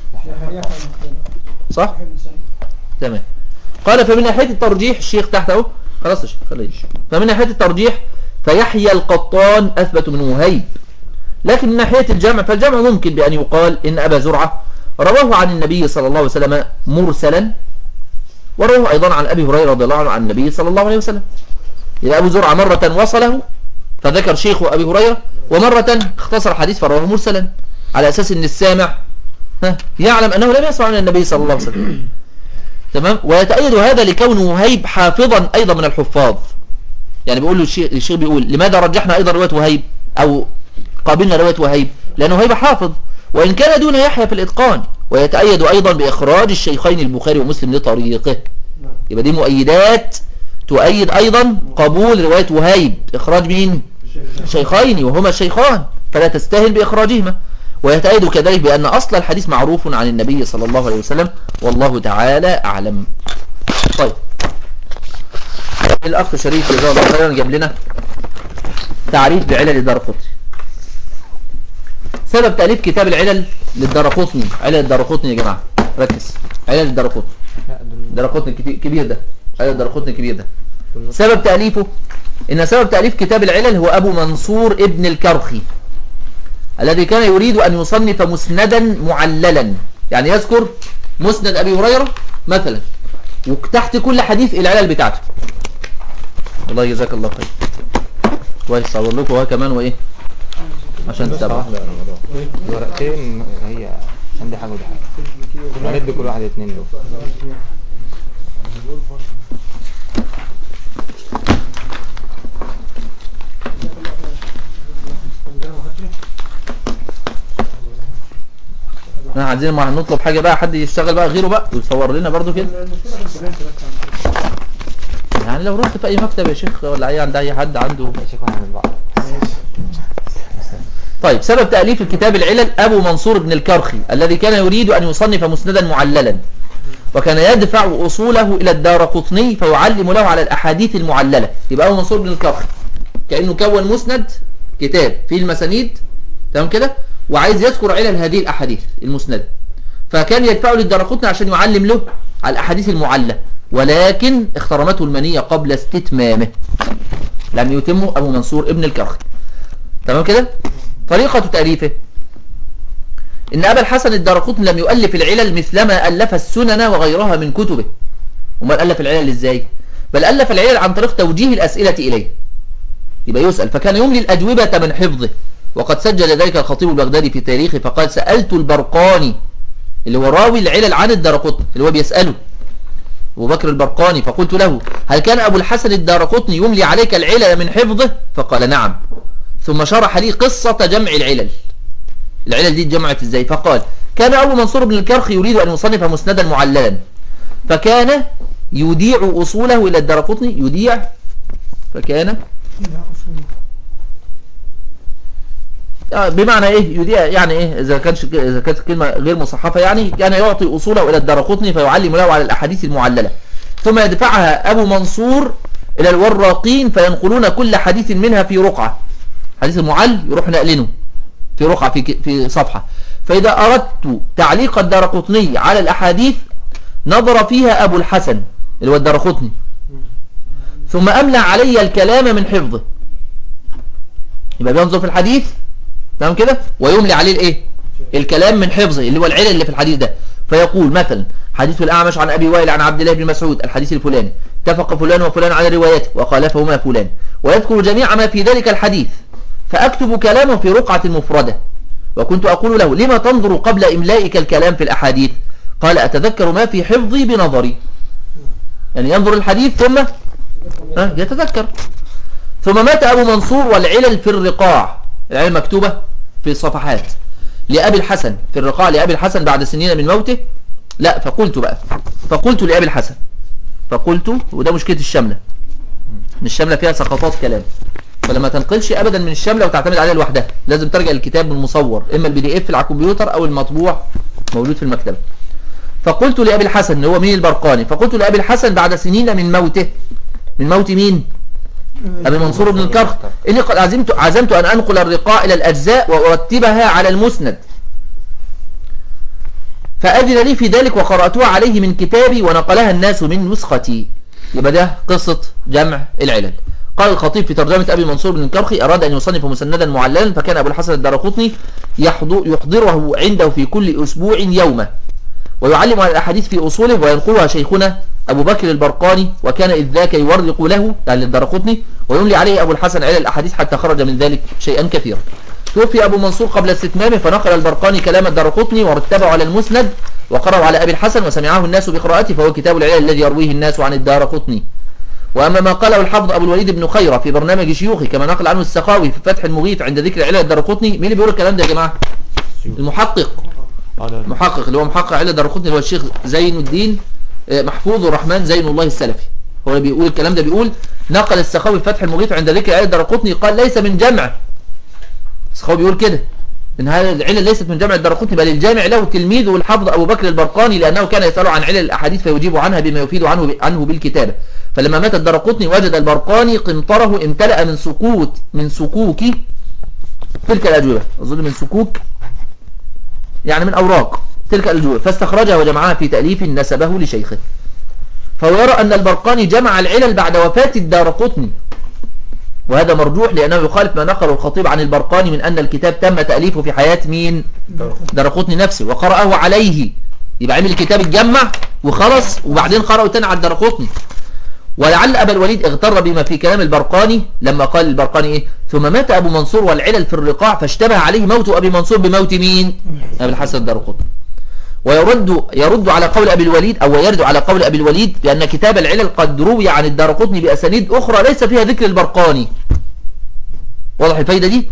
صح تمام قال فمن ناحية الترجيح الشيخ تحت اهو خلاص يا شيخ خليه فمن ناحية الترجيح فيحيى القطان أثبت من وهيب لكن من ناحية الجمع فالجمع ممكن بأن يقال إن أبا زرعة رواه عن النبي صلى الله عليه وسلم مرسلا ورواه أيضا عن أبي هريرة رضي الله عنه عن النبي صلى الله عليه وسلم إذا أبو زرعة مرة وصله فذكر شيخه أبي هريرة ومرة اختصر الحديث فرواه مرسلا على أساس أن السامع ها يعلم أنه لم يسمع من النبي صلى الله عليه وسلم تمام ويتأيد هذا لكونه وهيب حافظا أيضا من الحفاظ يعني بيقول له الشيخ, الشيخ بيقول لماذا رجحنا أيضا رواية وهيب أو قابلنا رواية وهيب لأنه وهيب حافظ وإن كان دون يحيى في الإتقان ويتأيد أيضا بإخراج الشيخين البخاري ومسلم لطريقه يبقى دي مؤيدات تؤيد أيضا قبول رواية وهيب إخراج مين الشيخين وهما الشيخان فلا تستهل بإخراجهما ويتأيد كذلك بأن أصل الحديث معروف عن النبي صلى الله عليه وسلم والله تعالى أعلم طيب الأخ شريف جزاه الله خيرا جاب لنا تعريف بعلل الدرقطني سبب تأليف كتاب العلل للدرقطني علل الدرقطني يا جماعة ركز علل الدرقطني لا دول الدرقطني الكتي- كبير ده علل الدرقطني الكبير ده سبب تأليفه إن سبب تأليف كتاب العلل هو أبو منصور ابن الكرخي الذي كان يريد أن يصنف مسندا معللا يعني يذكر مسند أبي هريرة مثلا وتحت كل حديث العلل بتاعته والله جزاك الله خير كويس صور لكم هو كمان وإيه عشان تتابعوا واحدة يا رمضان الورقتين هي عندي حاجة ودي حاجة هندي كل واحد اتنين دول احنا عايزين ما هنطلب حاجة بقى حد يشتغل بقى غيره بقى ويصور لنا برضو كده يعني لو رحت في اي مكتب يا شيخ ولا اي عند اي حد عنده يا شيخ واحد من بعض طيب سبب تأليف الكتاب العلل أبو منصور بن الكرخي الذي كان يريد أن يصنف مسندا معللا وكان يدفع أصوله إلى الدار قطني فيعلم له على الأحاديث المعللة يبقى أبو منصور بن الكرخي كأنه كون مسند كتاب فيه المسانيد تمام كده وعايز يذكر علل هذه الأحاديث المسندة فكان يدفعه للدار قطني عشان يعلم له على الأحاديث المعلة ولكن اخترمته المنية قبل استتمامه لم يتمه أبو منصور ابن الكرخي تمام كده طريقة تأليفه إن أبا الحسن الدارقطني لم يؤلف العلل مثلما ألف السنن وغيرها من كتبه وما ألف العلل إزاي بل ألف العلل عن طريق توجيه الأسئلة إليه يبقى يسأل فكان يملي الأجوبة من حفظه وقد سجل ذلك الخطيب البغدادي في تاريخه فقال سألت البرقاني اللي هو راوي العلل عن الدارقطني اللي هو بيسأله أبو بكر البرقاني فقلت له هل كان أبو الحسن الدارقطني يملي عليك العلل من حفظه فقال نعم ثم شرح لي قصة جمع العلل العلل دي اتجمعت ازاي فقال كان أبو منصور بن الكرخ يريد أن يصنف مسندا معللا فكان يوديع أصوله إلى الدرقطني يوديع فكان إذا أصول آه، بمعنى ايه يذيع يعني ايه اذا كانش اذا كانت كلمه غير مصحفه يعني كان يعطي اصوله الى الدرقطني فيعلم له على الاحاديث المعلله ثم يدفعها ابو منصور الى الوراقين فينقلون كل حديث منها في رقعه حديث المعل يروح نقلنه في رقعه في ك- في صفحه فاذا اردت تعليق الدرقطني على الاحاديث نظر فيها ابو الحسن اللي هو الدرقطني ثم املى علي الكلام من حفظه يبقى بينظر في الحديث تمام كده ويملي عليه الايه الكلام من حفظه اللي هو العلل اللي في الحديث ده فيقول مثلا حديث الأعمش عن أبي وائل عن عبد الله بن مسعود الحديث الفلاني اتفق فلان وفلان على روايته وخالفهما فلان ويذكر جميع ما في ذلك الحديث فأكتب كلامه في رقعة مفردة وكنت أقول له لما تنظر قبل إملائك الكلام في الأحاديث قال أتذكر ما في حفظي بنظري يعني ينظر الحديث ثم ها، يتذكر ثم مات أبو منصور والعلل في الرقاع العلل مكتوبة في الصفحات لأبي الحسن في الرقاع لأبي الحسن بعد سنين من موته لا فقلت بقى فقلت لأبي الحسن فقلت وده مشكلة الشملة ان الشملة فيها سقطات كلام فلما تنقلش ابدا من الشملة وتعتمد عليها لوحدها لازم ترجع الكتاب المصور اما البي دي اف على الكمبيوتر او المطبوع موجود في المكتبة فقلت لأبي الحسن اللي هو مين البرقاني فقلت لأبي الحسن بعد سنين من موته من موت مين أبي منصور بن الكرخ إني قد عزمت, عزمت أن أنقل الرقاء إلى الأجزاء وأرتبها على المسند فأذن لي في ذلك وقرأتها عليه من كتابي ونقلها الناس من نسختي يبقى ده قصة جمع العلل قال الخطيب في ترجمة أبي منصور بن الكرخي أراد أن يصنف مسندا معللا فكان أبو الحسن الدرقطني يحضر- يحضره عنده في كل أسبوع يوما ويعلم على الأحاديث في أصوله وينقلها شيخنا أبو بكر البرقاني وكان إذ ذاك يورق له يعني الدرقطني ويملي عليه أبو الحسن علل الأحاديث حتى خرج من ذلك شيئا كثيرا توفي أبو منصور قبل استتمامه فنقل البرقاني كلام الدرقطني ورتبه على المسند وقرأوا على أبي الحسن وسمعه الناس بقراءته فهو كتاب العلل الذي يرويه الناس عن الدارقطني وأما ما قاله الحافظ أبو الوليد بن خيرة في برنامج شيوخي كما نقل عنه السخاوي في فتح المغيث عند ذكر علل الدرقطني مين اللي بيقول الكلام ده يا جماعة المحقق قال المحقق اللي هو محقق علة الدرقطني اللي هو الشيخ زين الدين آه، محفوظ الرحمن زين الله السلفي هو اللي بيقول الكلام ده بيقول نقل السخاوي في فتح المغيث عند ذكر علة الدرقطني قال ليس من جمع السخاوي بيقول كده ان هذه العلل ليست من جمع الدرقطني بل الجامع له تلميذه الحافظ ابو بكر البرقاني لانه كان يساله عن علل الاحاديث فيجيب عنها بما يفيد عنه عنه بالكتابه فلما مات الدرقطني وجد البرقاني قنطره امتلأ من سكوت من سكوك تلك الاجوبه اظن من سكوك يعني من أوراق تلك الأجوبة فاستخرجها وجمعها في تأليف نسبه لشيخه فهو يرى أن البرقاني جمع العلل بعد وفاة الدارقطني وهذا مرجوح لأنه يخالف ما نقله الخطيب عن البرقاني من أن الكتاب تم تأليفه في حياة مين دارقطني نفسه وقرأه عليه يبقى عمل الكتاب اتجمع وخلص وبعدين قرأه تاني على الدارقطني ولعل أبا الوليد اغتر بما في كلام البرقاني لما قال البرقاني إيه ثم مات أبو منصور والعلل في الرقاع فاشتبه عليه موت أبي منصور بموت مين أبي الحسن الدرقطني ويرد يرد على قول أبي الوليد أو يرد على قول أبي الوليد بأن كتاب العلل قد روي عن الدارقطني بأسانيد أخرى ليس فيها ذكر البرقاني واضح الفايدة دي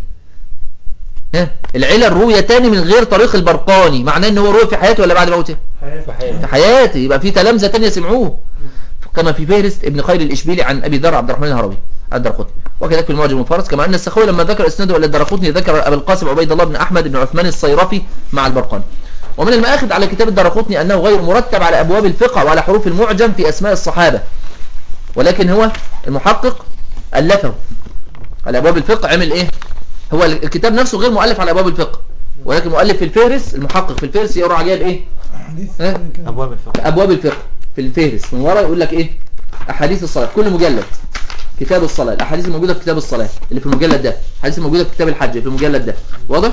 ها العلل روية تاني من غير طريق البرقاني معناه ان هو روي في حياته ولا بعد موته حياة في حياته يبقى في تلامذة تانية سمعوه كما في فهرست ابن خير الإشبيلي عن أبي ذر عبد الرحمن الهروي الدرقطني وكذلك في المعجم المفرس كما أن السخوي لما ذكر إسناده إلى الدرقطني ذكر أبي القاسم عبيد الله بن أحمد بن عثمان الصيرفي مع البرقاني ومن المآخذ على كتاب الدرقطني أنه غير مرتب على أبواب الفقه وعلى حروف المعجم في أسماء الصحابة ولكن هو المحقق ألفه على أبواب الفقه عمل إيه هو الكتاب نفسه غير مؤلف على أبواب الفقه ولكن مؤلف في الفهرس المحقق في الفهرس يقرأ عليها بإيه حديث ها؟ أبواب الفقه ابواب الفقه في الفهرس من ورا يقول لك ايه احاديث الصلاه كل مجلد كتاب الصلاه الاحاديث الموجوده في كتاب الصلاه اللي في المجلد ده الاحاديث الموجوده في كتاب الحج في المجلد ده واضح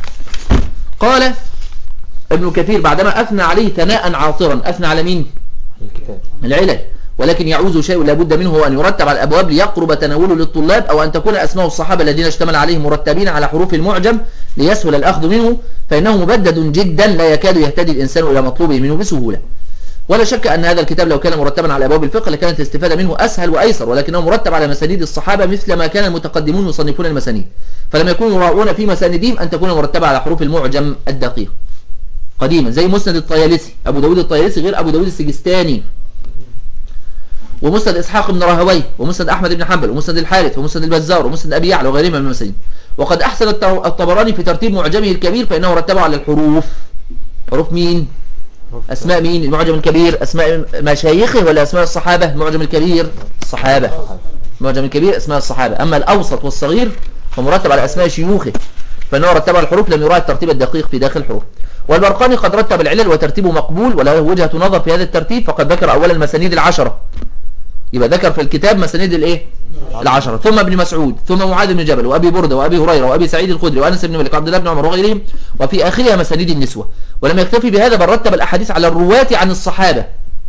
قال ابن كثير بعدما اثنى عليه ثناء عاطرا اثنى على مين الكتاب العلل ولكن يعوز شيء لابد منه هو أن يرتب على الأبواب ليقرب تناوله للطلاب أو أن تكون أسماء الصحابة الذين اشتمل عليهم مرتبين على حروف المعجم ليسهل الأخذ منه فإنه مبدد جدا لا يكاد يهتدي الإنسان إلى مطلوبه منه بسهولة ولا شك أن هذا الكتاب لو كان مرتبا على أبواب الفقه لكانت الاستفادة منه أسهل وأيسر ولكنه مرتب على مسانيد الصحابة مثل ما كان المتقدمون يصنفون المسانيد فلم يكونوا يراعون في مساندهم أن تكون مرتبة على حروف المعجم الدقيق قديما زي مسند الطيالسي أبو داود الطيالسي غير أبو داود السجستاني ومسند اسحاق بن راهويه ومسند احمد بن حنبل ومسند الحارث ومسند البزار ومسند ابي يعلى وغيرهم من المسانيد وقد احسن الت- الطبراني في ترتيب معجمه الكبير فانه رتبه على الحروف حروف مين اسماء مين المعجم الكبير اسماء مشايخه ولا اسماء الصحابه المعجم الكبير الصحابه المعجم الكبير اسماء الصحابه اما الاوسط والصغير فمرتب على اسماء شيوخه فانه رتب على الحروف لم يراعي الترتيب الدقيق في داخل الحروف والبرقاني قد رتب العلل وترتيبه مقبول وله وجهه نظر في هذا الترتيب فقد ذكر اولا المسانيد العشره يبقى ذكر في الكتاب مسانيد الايه العشرة ثم ابن مسعود ثم معاذ بن جبل وابي برده وابي هريره وابي سعيد الخدري وانس بن مالك وعبد الله بن عمر وغيرهم وفي اخرها مسانيد النسوه ولم يكتفي بهذا بل رتب الاحاديث على الرواة عن الصحابه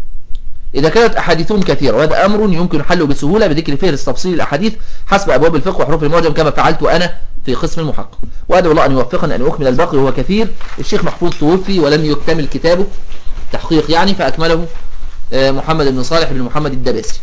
إذا كانت أحاديثهم كثيرة وهذا أمر يمكن حله بسهولة بذكر فهرس تفصيل الأحاديث حسب أبواب الفقه وحروف المعجم كما فعلت أنا في قسم المحقق وأدعو الله أن يوفقنا أن أكمل الباقي وهو كثير الشيخ محفوظ توفي ولم يكتمل كتابه تحقيق يعني فأكمله آه، محمد بن صالح بن محمد الدباسي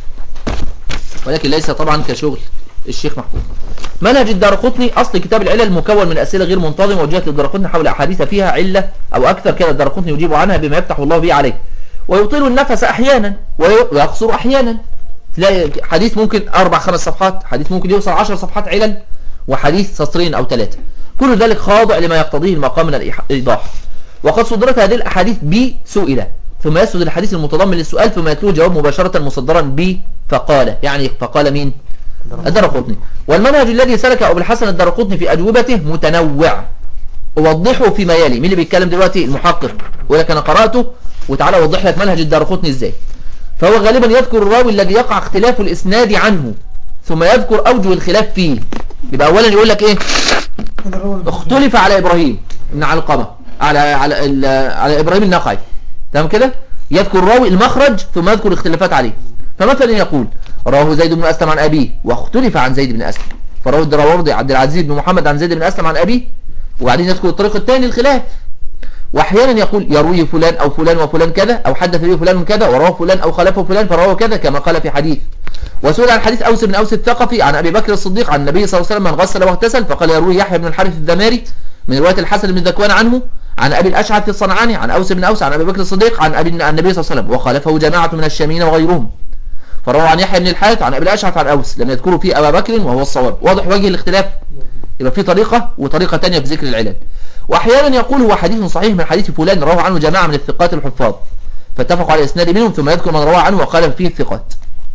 ولكن ليس طبعا كشغل الشيخ محفوظ منهج الدارقطني أصل كتاب العلل مكون من أسئلة غير منتظمة وجهت للدارقطني حول أحاديث فيها علة أو أكثر كان الدارقطني يجيب عنها بما يفتح الله به عليه ويطيل النفس أحيانا وي- ويقصر أحيانا تلاقي حديث ممكن أربع خمس صفحات حديث ممكن يوصل عشر صفحات علل وحديث سطرين أو ثلاثة كل ذلك خاضع لما يقتضيه المقام من الإيضاح وقد صدرت هذه الأحاديث بسئلة ثم يسد الحديث المتضمن للسؤال ثم يتلوه جواب مباشرة مصدرا ب فقال يعني فقال مين الدرقطني والمنهج الذي سلكه أبو الحسن الدرقطني في أجوبته متنوع أوضحه فيما يلي مين اللي بيتكلم دلوقتي المحقق يقول لك أنا قرأته وتعالى أوضح لك منهج الدرقطني إزاي فهو غالبا يذكر الراوي الذي يقع اختلاف الإسناد عنه ثم يذكر أوجه الخلاف فيه يبقى أولا يقول لك إيه هذا الراوي اختلف على إبراهيم بن علقمة على على ال- على إبراهيم النقعي تمام كده يذكر راوي المخرج ثم يذكر الاختلافات عليه فمثلا يقول رواه زيد بن أسلم عن أبيه واختلف عن زيد بن أسلم فرواه الدراوردي عبد العزيز بن محمد عن زيد بن أسلم عن أبيه وبعدين يذكر الطريق الثاني الخلاف واحيانا يقول يروي فلان او فلان وفلان كذا او حدث به فلان كذا ورواه فلان او خلفه فلان فرواه كذا كما قال في حديث وسئل عن حديث اوس بن اوس الثقفي عن ابي بكر الصديق عن النبي صلى الله عليه وسلم من غسل واغتسل فقال يروي يحيى بن الحارث الدماري من روايه الحسن بن ذكوان عنه عن ابي الاشعث الصنعاني عن اوس بن اوس عن ابي بكر الصديق عن ابي عن النبي صلى الله عليه وسلم وخالفه جماعه من الشاميين وغيرهم فروى عن يحيى بن الحارث عن ابي الاشعث عن اوس لم يذكروا فيه ابا بكر وهو الصواب واضح وجه الاختلاف يبقى في طريقه وطريقه ثانيه في ذكر العلل واحيانا يقول هو حديث صحيح من حديث فلان رواه عنه جماعه من الثقات الحفاظ فاتفقوا على اسناد منهم ثم يذكر من رواه عنه وقال فيه الثقات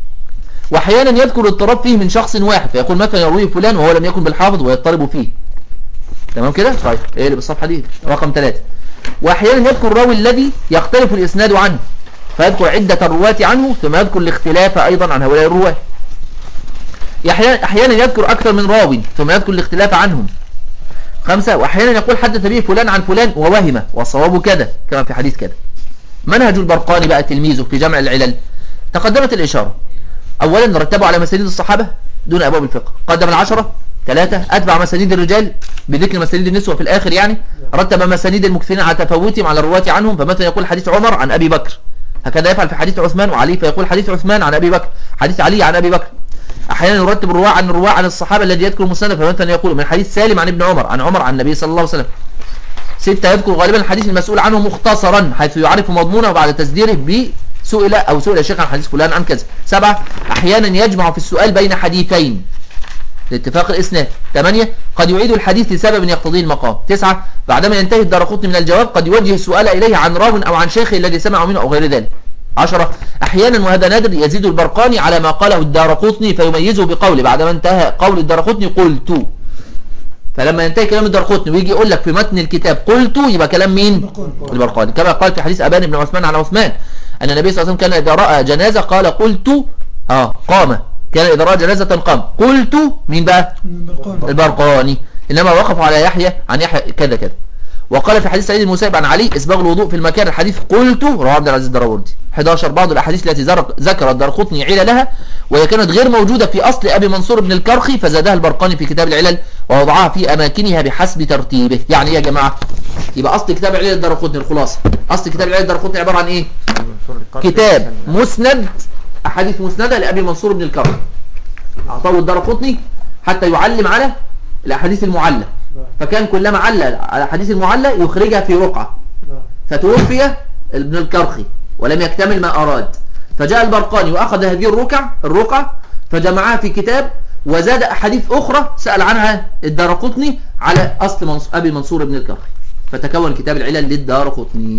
واحيانا يذكر الاضطراب فيه من شخص واحد فيقول مثلا يرويه فلان وهو لم يكن بالحافظ ويضطرب فيه تمام كده طيب ايه اللي بالصفحه دي رقم ثلاثة واحيانا يذكر الراوي الذي يختلف الاسناد عنه فيذكر عدة الرواة عنه ثم يذكر الاختلاف ايضا عن هؤلاء الرواة احيانا احيانا يذكر اكثر من راو ثم يذكر الاختلاف عنهم خمسة واحيانا يقول حدث به فلان عن فلان ووهم والصواب كذا كما في حديث كذا منهج البرقاني بقى تلميذه في جمع العلل تقدمت الإشارة أولا رتبوا على مسانيد الصحابة دون أبواب الفقه قدم العشرة ثلاثة أتبع مسانيد الرجال بذكر مسانيد النسوة في الآخر يعني رتب مسانيد المكثرين على تفاوتهم على الرواة عنهم فمثلا يقول حديث عمر عن أبي بكر هكذا يفعل في حديث عثمان وعلي فيقول حديث عثمان عن أبي بكر حديث علي عن أبي بكر أحيانا يرتب الرواة عن الرواة عن الصحابة الذي يذكر مسند فمثلا يقول من حديث سالم عن ابن عمر عن عمر عن النبي صلى الله عليه وسلم ستة يذكر غالبا الحديث المسؤول عنه مختصرا حيث يعرف مضمونه بعد تسديره ب سئل أو سئل الشيخ عن حديث فلان عن كذا سبعة أحيانا يجمع في السؤال بين حديثين لاتفاق الإسناد ثمانية قد يعيد الحديث لسبب يقتضيه المقام تسعة بعدما ينتهي الدرقطني من الجواب قد يوجه السؤال إليه عن راو أو عن شيخه الذي سمع منه أو غير ذلك عشرة أحيانا وهذا نادر يزيد البرقاني على ما قاله الدارقطني فيميزه بقوله بعدما انتهى قول الدارقطني قلت فلما ينتهي كلام الدرقطني ويجي يقول لك في متن الكتاب قلت يبقى كلام مين البرقاني كما قال في حديث أبان بن عثمان عن عثمان أن النبي صلى الله عليه وسلم كان إذا رأى جنازة قال قلت اه قام كان إذا رأى جنازة قام قلت مين بقى بالقول البرقاني إنما وقف على يحيى عن يحيى كذا كذا وقال في حديث سعيد المسيب عن علي اسباغ الوضوء في المكان الحديث قلت رواه عبد العزيز الدراوردي 11 بعض الاحاديث التي زرق- ذكر الدرقطني عللها وهي كانت غير موجودة في اصل ابي منصور بن الكرخي فزادها البرقاني في كتاب العلل ووضعها في اماكنها بحسب ترتيبه يعني ايه يا جماعة يبقى اصل كتاب العلل الدرقطني الخلاصة اصل كتاب العلل الدرقطني عبارة عن ايه كتاب مسند احاديث مسندة لابي منصور بن الكرخي اعطاه الدرقطني حتى يعلم على الاحاديث المعلة فكان كلما علّل على حديث المعلّة يخرجها في رقعة فتوفي ابن الكرخي ولم يكتمل ما أراد فجاء البرقاني واخذ هذه الركع الرقع فجمعها في كتاب وزاد احاديث اخرى سال عنها الدارقطني على اصل منص... ابي منصور بن الكرخي فتكون كتاب العلل للدارقطني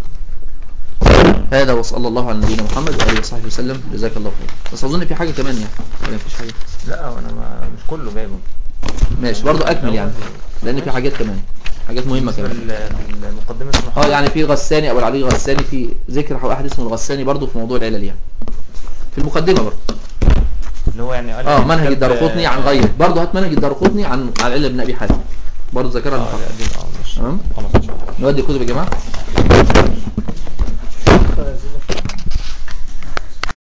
هذا وصلى الله على نبينا محمد واله وصحبه وسلم جزاك الله خير بس اظن في حاجه كمان يعني ولا مفيش حاجه لا انا ما مش كله جايبه ماشي برضه اكمل يعني لان في حاجات كمان حاجات مهمه في كمان ال- في المقدمة اه يعني في غساني ابو العلي غساني في ذكر واحد اسمه الغساني برضه في موضوع العلل يعني في المقدمه برضه اللي هو يعني قال اه في منهج كتاب- الدارقطني عن غيره برضه هات منهج الدارقطني عن عن العلل بن ابي حاتم برضه ذكرها اه المحقق لا، دي- اه ماشي تمام خلاص ان شاء الله نودي كتب يا جماعه